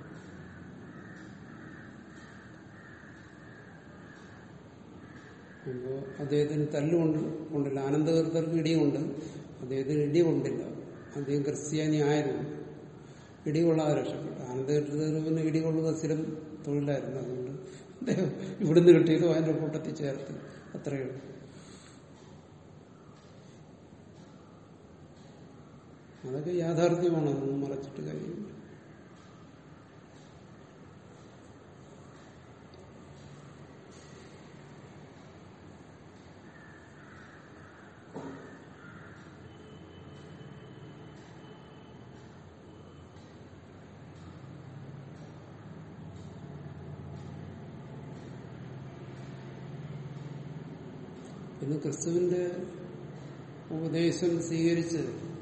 അപ്പോ അദ്ദേഹത്തിന് തല്ലുകൊണ്ട് കൊണ്ടില്ല ആനന്ദകർത്തർക്ക് ഇടിയുണ്ട് അദ്ദേഹത്തിന് ഇടി കൊണ്ടില്ല അദ്ദേഹം ക്രിസ്ത്യാനി ആയിരുന്നു ഇടി കൊള്ളാതെ രക്ഷപ്പെട്ടു ആനന്ദകർത്തർക്ക് പിന്നെ ഇടി കൊള്ളുക സ്ഥിരം തൊഴിലായിരുന്നു അതുകൊണ്ട് അദ്ദേഹം ഇവിടുന്ന് കിട്ടിയതും അതിന്റെ കൂട്ടത്തിൽ ചേർത്ത് അത്രയേ ഉള്ളൂ അതൊക്കെ യാഥാർത്ഥ്യമാണ് അതൊന്നും മറച്ചിട്ട് കാര്യമില്ല പിന്നെ ക്രിസ്തുവിന്റെ ഉപദേശം സ്വീകരിച്ച്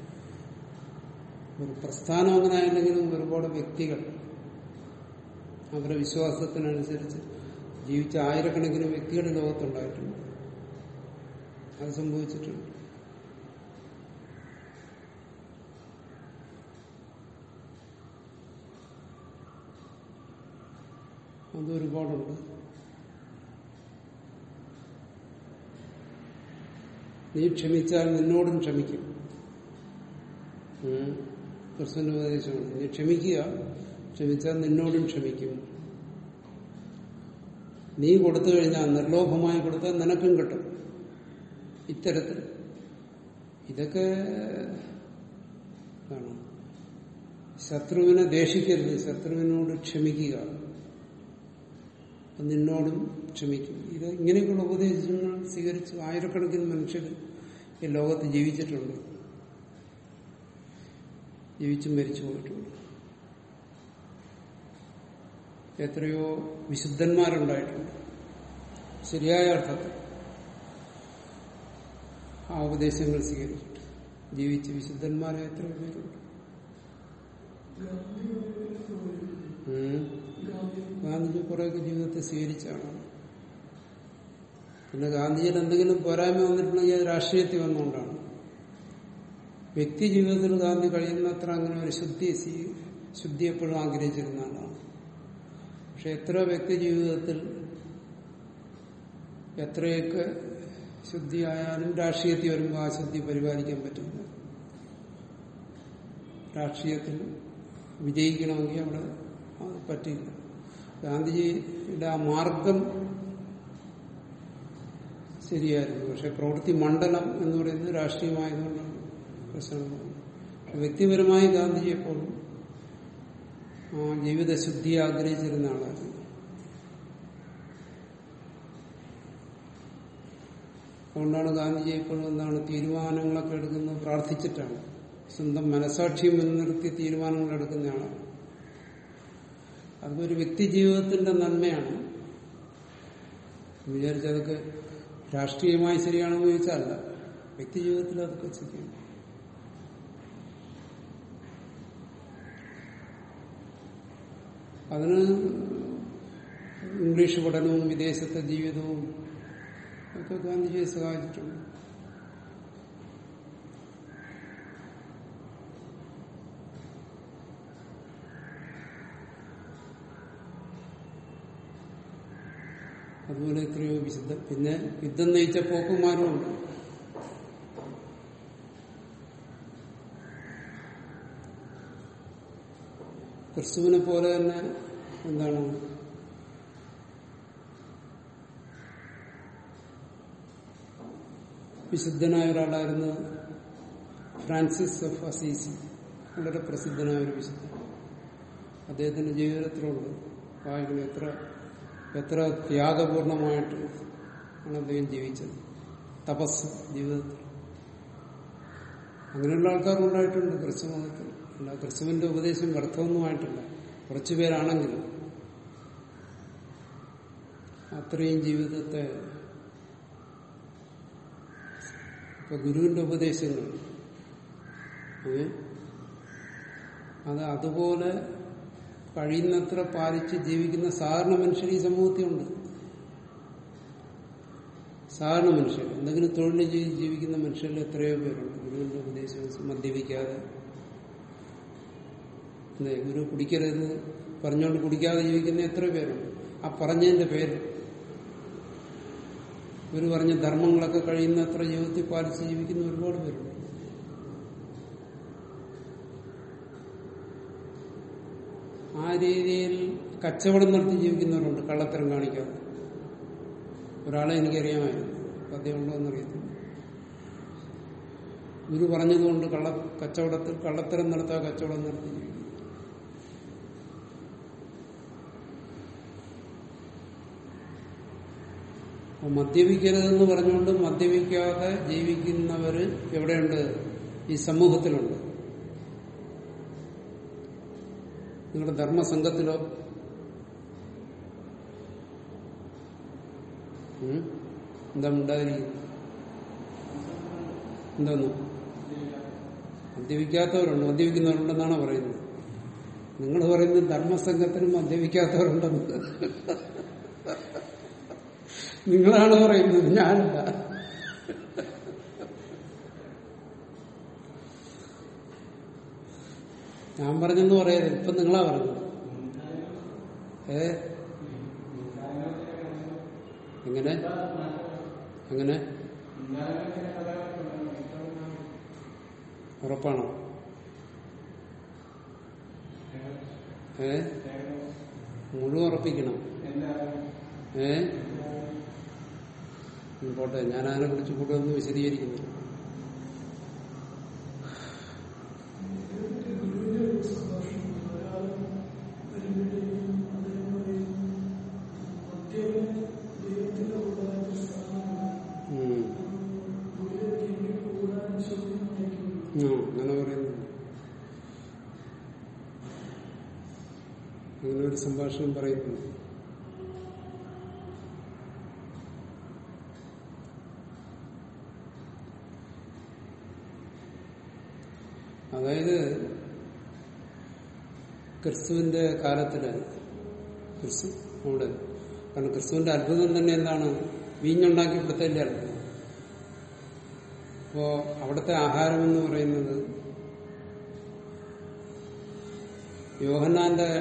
ഒരു പ്രസ്ഥാനം അങ്ങനെ ആയില്ലെങ്കിലും ഒരുപാട് വ്യക്തികൾ അവരുടെ വിശ്വാസത്തിനനുസരിച്ച് ജീവിച്ച ആയിരക്കണക്കിന് വ്യക്തികൾ ലോകത്തുണ്ടായിട്ടുണ്ട് അത് സംഭവിച്ചിട്ടുണ്ട് അത് ഒരുപാടുണ്ട് നീ ക്ഷമിച്ചാൽ നിന്നോടും ക്ഷമിക്കും ഉം. കൃഷ്ണന്റെ ഉപദേശമാണ് നീ ക്ഷമിക്കുക ക്ഷമിച്ചാൽ നിന്നോടും ക്ഷമിക്കും നീ കൊടുത്തു കഴിഞ്ഞാൽ നിർലോഭമായി കൊടുത്താൽ നിനക്കും കിട്ടും ഇത്തരത്തിൽ ഇതൊക്കെ ആണ് ശത്രുവിനെ ദേഷിക്കരുത് ശത്രുവിനോട് ക്ഷമിക്കുക അത് നിന്നോടും ക്ഷമിക്കും ഇത് ഇങ്ങനെയൊക്കെയുള്ള ഉപദേശങ്ങൾ സ്വീകരിച്ച് ആയിരക്കണക്കിന് മനുഷ്യർ ഈ ലോകത്ത് ജീവിച്ചിട്ടുണ്ട് ജീവിച്ചും മരിച്ചു പോയിട്ടുണ്ട് എത്രയോ വിശുദ്ധന്മാരുണ്ടായിട്ടുണ്ട് ശരിയായ അർത്ഥത്തിൽ ആ ഉപദേശങ്ങൾ സ്വീകരിച്ചിട്ട് ജീവിച്ച് വിശുദ്ധന്മാരെ എത്രയോ പേരുണ്ട് ഉം. ഗാന്ധിജി കുറെയൊക്കെ ജീവിതത്തിൽ സ്വീകരിച്ചാണ് പിന്നെ ഗാന്ധിജിയുടെ എന്തെങ്കിലും പോരായ്മ വന്നിട്ടുണ്ടെങ്കിൽ അത് രാഷ്ട്രീയത്തിൽ വന്നുകൊണ്ടാണ് വ്യക്തി ജീവിതത്തിൽ ഗാന്ധി കഴിയുന്നത്ര അങ്ങനെ ഒരു ശുദ്ധി സ്വീ- ശുദ്ധി എപ്പോഴും ആഗ്രഹിച്ചിരുന്ന ആളാണ് പക്ഷെ എത്ര വ്യക്തി ജീവിതത്തിൽ എത്രയൊക്കെ ശുദ്ധിയായാലും രാഷ്ട്രീയത്തിൽ വരുമ്പോൾ ആ ശുദ്ധി പരിപാലിക്കാൻ പറ്റില്ല രാഷ്ട്രീയത്തിൽ വിജയിക്കണമെങ്കിൽ അവിടെ അത് പറ്റില്ല ഗാന്ധിജിയുടെ ആ മാർഗം ശരിയായിരുന്നു പക്ഷെ പ്രവൃത്തി മണ്ഡലം എന്ന് പറയുന്നത് രാഷ്ട്രീയമായതുകൊണ്ടാണ് പ്രശ്നങ്ങൾ പക്ഷെ വ്യക്തിപരമായി ഗാന്ധിജി എപ്പോഴും ആ ജീവിതശുദ്ധി ആഗ്രഹിച്ചിരുന്ന ആളായിരുന്നു അതുകൊണ്ടാണ് ഗാന്ധിജി എപ്പോഴും എന്താണ് തീരുമാനങ്ങളൊക്കെ എടുക്കുന്നത് പ്രാർത്ഥിച്ചിട്ടാണ് സ്വന്തം മനസാക്ഷിയും മുൻനിർത്തി തീരുമാനങ്ങൾ എടുക്കുന്നയാളാണ് അതൊരു വ്യക്തി ജീവിതത്തിന്റെ നന്മയാണ് വിചാരിച്ചതൊക്കെ രാഷ്ട്രീയമായി ശരിയാണെന്ന് ചോദിച്ചാൽ അല്ല വ്യക്തി ജീവിതത്തിൽ അതൊക്കെ ശരിയാണ് അതിന് ഇംഗ്ലീഷ് പഠനവും വിദേശത്തെ ജീവിതവും ഒക്കെ ഗാന്ധിജിയെ സഹായിച്ചിട്ടുണ്ട് അതുപോലെ എത്രയോ വിശുദ്ധ പിന്നെ യുദ്ധം നയിച്ച പോക്കുമാരും ഉണ്ട് ക്രിസ്തുവിനെ പോലെ തന്നെ എന്താണ് വിശുദ്ധനായ ഒരാളായിരുന്നു ഫ്രാൻസിസ് ഓഫ് അസീസി വളരെ പ്രസിദ്ധനായ ഒരു വിശുദ്ധൻ അദ്ദേഹത്തിന്റെ ജീവിതത്തിലുണ്ട് വായിക്കണം എത്ര എത്ര ത്യാഗപൂർണമായിട്ട് ആണ് അദ്ദേഹം ജീവിച്ചത് തപസ് ജീവിതത്തിൽ അങ്ങനെയുള്ള ആൾക്കാരുണ്ടായിട്ടുണ്ട് ക്രിസ്തു മതത്തിൽ അല്ല ക്രിസ്തുവിന്റെ ഉപദേശം വ്യർത്ഥമൊന്നുമായിട്ടില്ല കുറച്ചു പേരാണെങ്കിലും അത്രയും ജീവിതത്തെ ഇപ്പൊ ഗുരുവിന്റെ ഉപദേശങ്ങൾ ഏ? അത് അതുപോലെ കഴിയുന്നത്ര പാലിച്ച് ജീവിക്കുന്ന സാധാരണ മനുഷ്യർ ഈ സമൂഹത്തിലുണ്ട് സാധാരണ മനുഷ്യർ എന്തെങ്കിലും തൊഴിൽ ചെയ്ത് ജീവിക്കുന്ന മനുഷ്യരിൽ എത്രയോ പേരുണ്ട് ഗുരുവിന്റെ ഉപദേശം മദ്യപിക്കാതെ അല്ലേ ഗുരു കുടിക്കരുത് പറഞ്ഞുകൊണ്ട് കുടിക്കാതെ ജീവിക്കുന്ന എത്ര പേരുണ്ട് ആ പറഞ്ഞതിന്റെ പേര് ഗുരു പറഞ്ഞ ധർമ്മങ്ങളൊക്കെ കഴിയുന്ന അത്ര ജീവിതത്തിൽ പാലിച്ച് ജീവിക്കുന്ന ഒരുപാട് പേരുണ്ട് ആ രീതിയിൽ കച്ചവടം നടത്തി ജീവിക്കുന്നവരുണ്ട് കള്ളത്തരം കാണിക്കാതെ ഒരാളെ എനിക്കറിയാമായിരുന്നു അദ്ദേഹം ഉണ്ടോ എന്നറിയത്തില്ല ഗുരു പറഞ്ഞതുകൊണ്ട് കള്ള കച്ചവടത്തിൽ കള്ളത്തരം നടത്താ കച്ചവടം നടത്തി ജീവിക്കും അപ്പൊ മദ്യപിക്കരുതെന്ന് പറഞ്ഞുകൊണ്ട് മദ്യപിക്കാതെ ജീവിക്കുന്നവര് എവിടെയുണ്ട് ഈ സമൂഹത്തിലുണ്ട് നിങ്ങളുടെ ധർമ്മസംഘത്തിലോ ഉം? എന്താ ഉണ്ടായിരിക്കും എന്താന്നു മദ്യപിക്കാത്തവരുണ്ട് മദ്യപിക്കുന്നവരുണ്ടെന്നാണോ പറയുന്നത് നിങ്ങൾ പറയുന്നത് ധർമ്മസംഘത്തിനും മദ്യപിക്കാത്തവരുണ്ടെന്ന് നിങ്ങളാണ് പറയുന്നത് ഞാനല്ല ഞാൻ പറഞ്ഞെന്ന് പറയരുത് ഇപ്പൊ നിങ്ങളാ പറഞ്ഞത് ഏ എങ്ങനെ അങ്ങനെ ഉറപ്പാണോ ഏ മുഴുവൻ ഉറപ്പിക്കണം ഏ ഉം, പോട്ടെ ഞാൻ അതിനെ കുറിച്ച് കൂടുതൽ ഒന്ന് വിശദീകരിക്കുന്നു ഉം. ആ, അങ്ങനെ പറയുന്നു അങ്ങനെ ഒരു സംഭാഷണം പറയുന്നു അതായത് ക്രിസ്തുവിന്റെ കാലത്തില് ക്രിസ്തു അവിടെ കാരണം ക്രിസ്തുവിന്റെ അത്ഭുതം തന്നെ എന്താണ് വീഞ്ഞുണ്ടാക്കി കൊടുത്തതിന്റെ അത്ഭുതം അപ്പോ അവിടുത്തെ ആഹാരം എന്ന് പറയുന്നത് യോഹന്നാന്റെ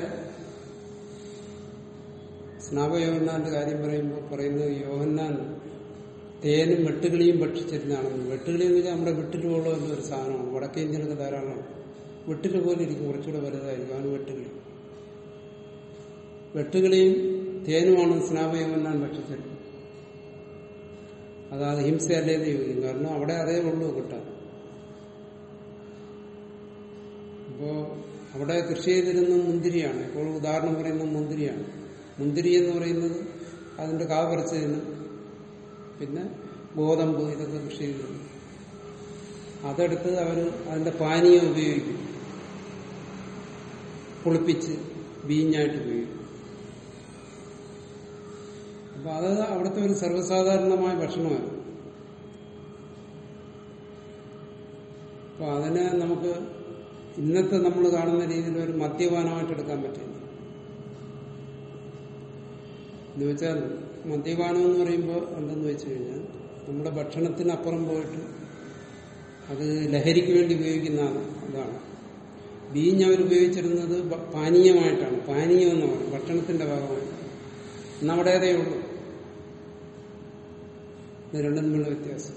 സ്നാപ യോഹന്നാന്റെ കാര്യം പറയുമ്പോൾ പറയുന്നത് യോഹന്നാൻ തേനും വെട്ടുകിളിയും ഭക്ഷിച്ചിരുന്നതാണെന്ന് വെട്ടുകിളി എന്ന് വെച്ചാൽ നമ്മുടെ വെട്ടിലുള്ള ഒരു സാധനമാണ് വടക്കേ ഇന്ത്യയിലൊക്കെ ധാരാളമാണ് വെട്ടില് പോലെ ഇരിക്കും കുറച്ചുകൂടെ വലുതായിരിക്കും അവന് വെട്ടുകിളി വെട്ടുകിളിയും തേനുമാണ് സ്നാപ യോഹന്നാൻ ഭക്ഷിച്ചിരുന്നത് അത് അത് ഹിംസയല്ലേന്ന് ചോദിക്കും കാരണം അവിടെ അതേ ഉള്ളൂ കിട്ടാൻ അപ്പോ അവിടെ കൃഷി ചെയ്തിരുന്ന മുന്തിരിയാണ് ഇപ്പോൾ ഉദാഹരണം പറയുന്നത് മുന്തിരിയാണ് മുന്തിരി എന്ന് പറയുന്നത് അതിന്റെ കാ പറിച്ചതിന് പിന്നെ ഗോതമ്പ് ഇതൊക്കെ കൃഷി ചെയ്തിരുന്നു അതെടുത്ത് അവർ അതിന്റെ പാനീയം ഉപയോഗിക്കും പുളിപ്പിച്ച് ബീഞ്ഞായിട്ട് ഉപയോഗിക്കും അപ്പൊ അത് അവിടുത്തെ ഒരു സർവ്വസാധാരണമായ ഭക്ഷണമാണ് അപ്പൊ അതിനെ നമുക്ക് ഇന്നത്തെ നമ്മൾ കാണുന്ന രീതിയിൽ ഒരു മദ്യപാനമായിട്ട് എടുക്കാൻ പറ്റില്ല എന്ന് വെച്ചാൽ മദ്യപാനം എന്ന് പറയുമ്പോൾ എന്തെന്ന് വെച്ച് കഴിഞ്ഞാൽ നമ്മുടെ ഭക്ഷണത്തിനപ്പുറം പോയിട്ട് അത് ലഹരിക്ക് വേണ്ടി ഉപയോഗിക്കുന്നതാണ് അതാണ് ബീഞ്ഞ് അവർ ഉപയോഗിച്ചിരുന്നത് ബ- പാനീയമായിട്ടാണ് പാനീയം എന്ന് പറയും ഭക്ഷണത്തിന്റെ ഭാഗമായിട്ട് ഇന്ന് അവിടെ അതേ ഉള്ളൂ ഇത് രണ്ടും തമ്മിലുള്ള വ്യത്യാസം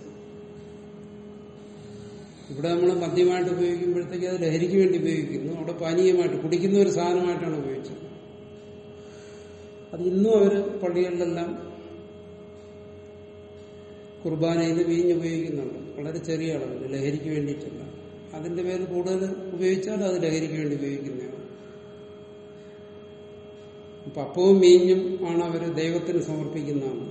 ഇവിടെ നമ്മൾ മദ്യമായിട്ട് ഉപയോഗിക്കുമ്പോഴത്തേക്ക് അത് ലഹരിക്ക് വേണ്ടി ഉപയോഗിക്കുന്നു അവിടെ പാനീയമായിട്ട് കുടിക്കുന്ന ഒരു സാധനമായിട്ടാണ് ഉപയോഗിച്ചത് അത് ഇന്നും അവര് പള്ളികളിലെല്ലാം കുർബാനയിൽ വീഞ്ഞ് ഉപയോഗിക്കുന്നുണ്ട് വളരെ ചെറിയ അളവിൽ ലഹരിക്ക് വേണ്ടിയിട്ടല്ല അതിന്റെ പേരിൽ കൂടുതൽ ഉപയോഗിച്ചാൽ അത് ലഹരിക്ക് വേണ്ടി ഉപയോഗിക്കുന്നതാണ് അപ്പൊ അപ്പവും വീഞ്ഞും ആണ് അവര് ദൈവത്തിന് സമർപ്പിക്കുന്നതാണ്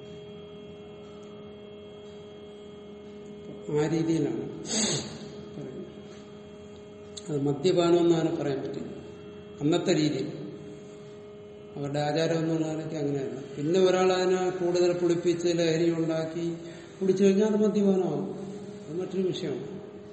ആ രീതിയിലാണ് പറയുന്നത്. അത് മദ്യപാനം എന്ന് അതിനെ പറയാൻ പറ്റില്ല അന്നത്തെ രീതിയിൽ അവരുടെ ആചാരം എന്നുള്ള നിലയ്ക്ക് അങ്ങനെയല്ല പിന്നെ ഒരാൾ അതിനെ കൂടുതൽ പുളിപ്പിച്ച് ലഹരി ഉണ്ടാക്കി കുടിച്ചു കഴിഞ്ഞാൽ അത് മദ്യപാനമാകും അത് മറ്റൊരു വിഷയമാണ്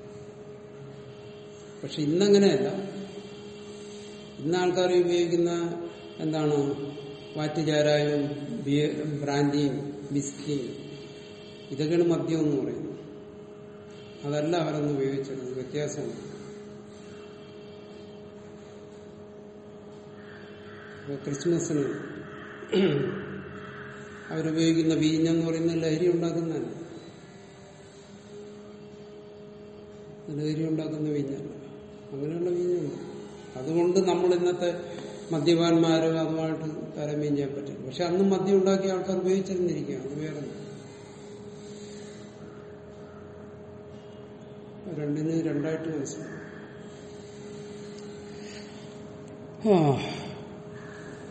പക്ഷെ ഇന്നങ്ങനെയല്ല ഇന്ന് ആൾക്കാർ ഉപയോഗിക്കുന്ന എന്താണ് വാറ്റുചാരായവും ബിയ- ബ്രാൻഡിയും വിസ്കിയും ഇതൊക്കെയാണ് മദ്യം എന്ന് പറയുന്നത് അതല്ല അവരൊന്ന് ഉപയോഗിച്ചിരുന്നത് വ്യത്യാസമാണ് ഇപ്പൊ ക്രിസ്മസിന് അവരുപയോഗിക്കുന്ന വീഞ്ഞെന്ന് പറയുന്ന ലഹരി ഉണ്ടാക്കുന്നതല്ല ലഹരി ഉണ്ടാക്കുന്ന വീഞ്ഞല്ല അങ്ങനെയുള്ള വീഞ്ഞുണ്ട് അതുകൊണ്ട് നമ്മൾ ഇന്നത്തെ മദ്യപാന്മാര് അതുമായിട്ട് താരതമ്യം ചെയ്യാൻ പറ്റില്ല പക്ഷെ അന്ന് മദ്യം ഉണ്ടാക്കിയ ആൾക്കാർ ഉപയോഗിച്ചിരുന്നിരിക്കുകയാണ് അത് വേറെ രണ്ടിന് രണ്ടായിട്ട് മനസ്സിലാവും ആ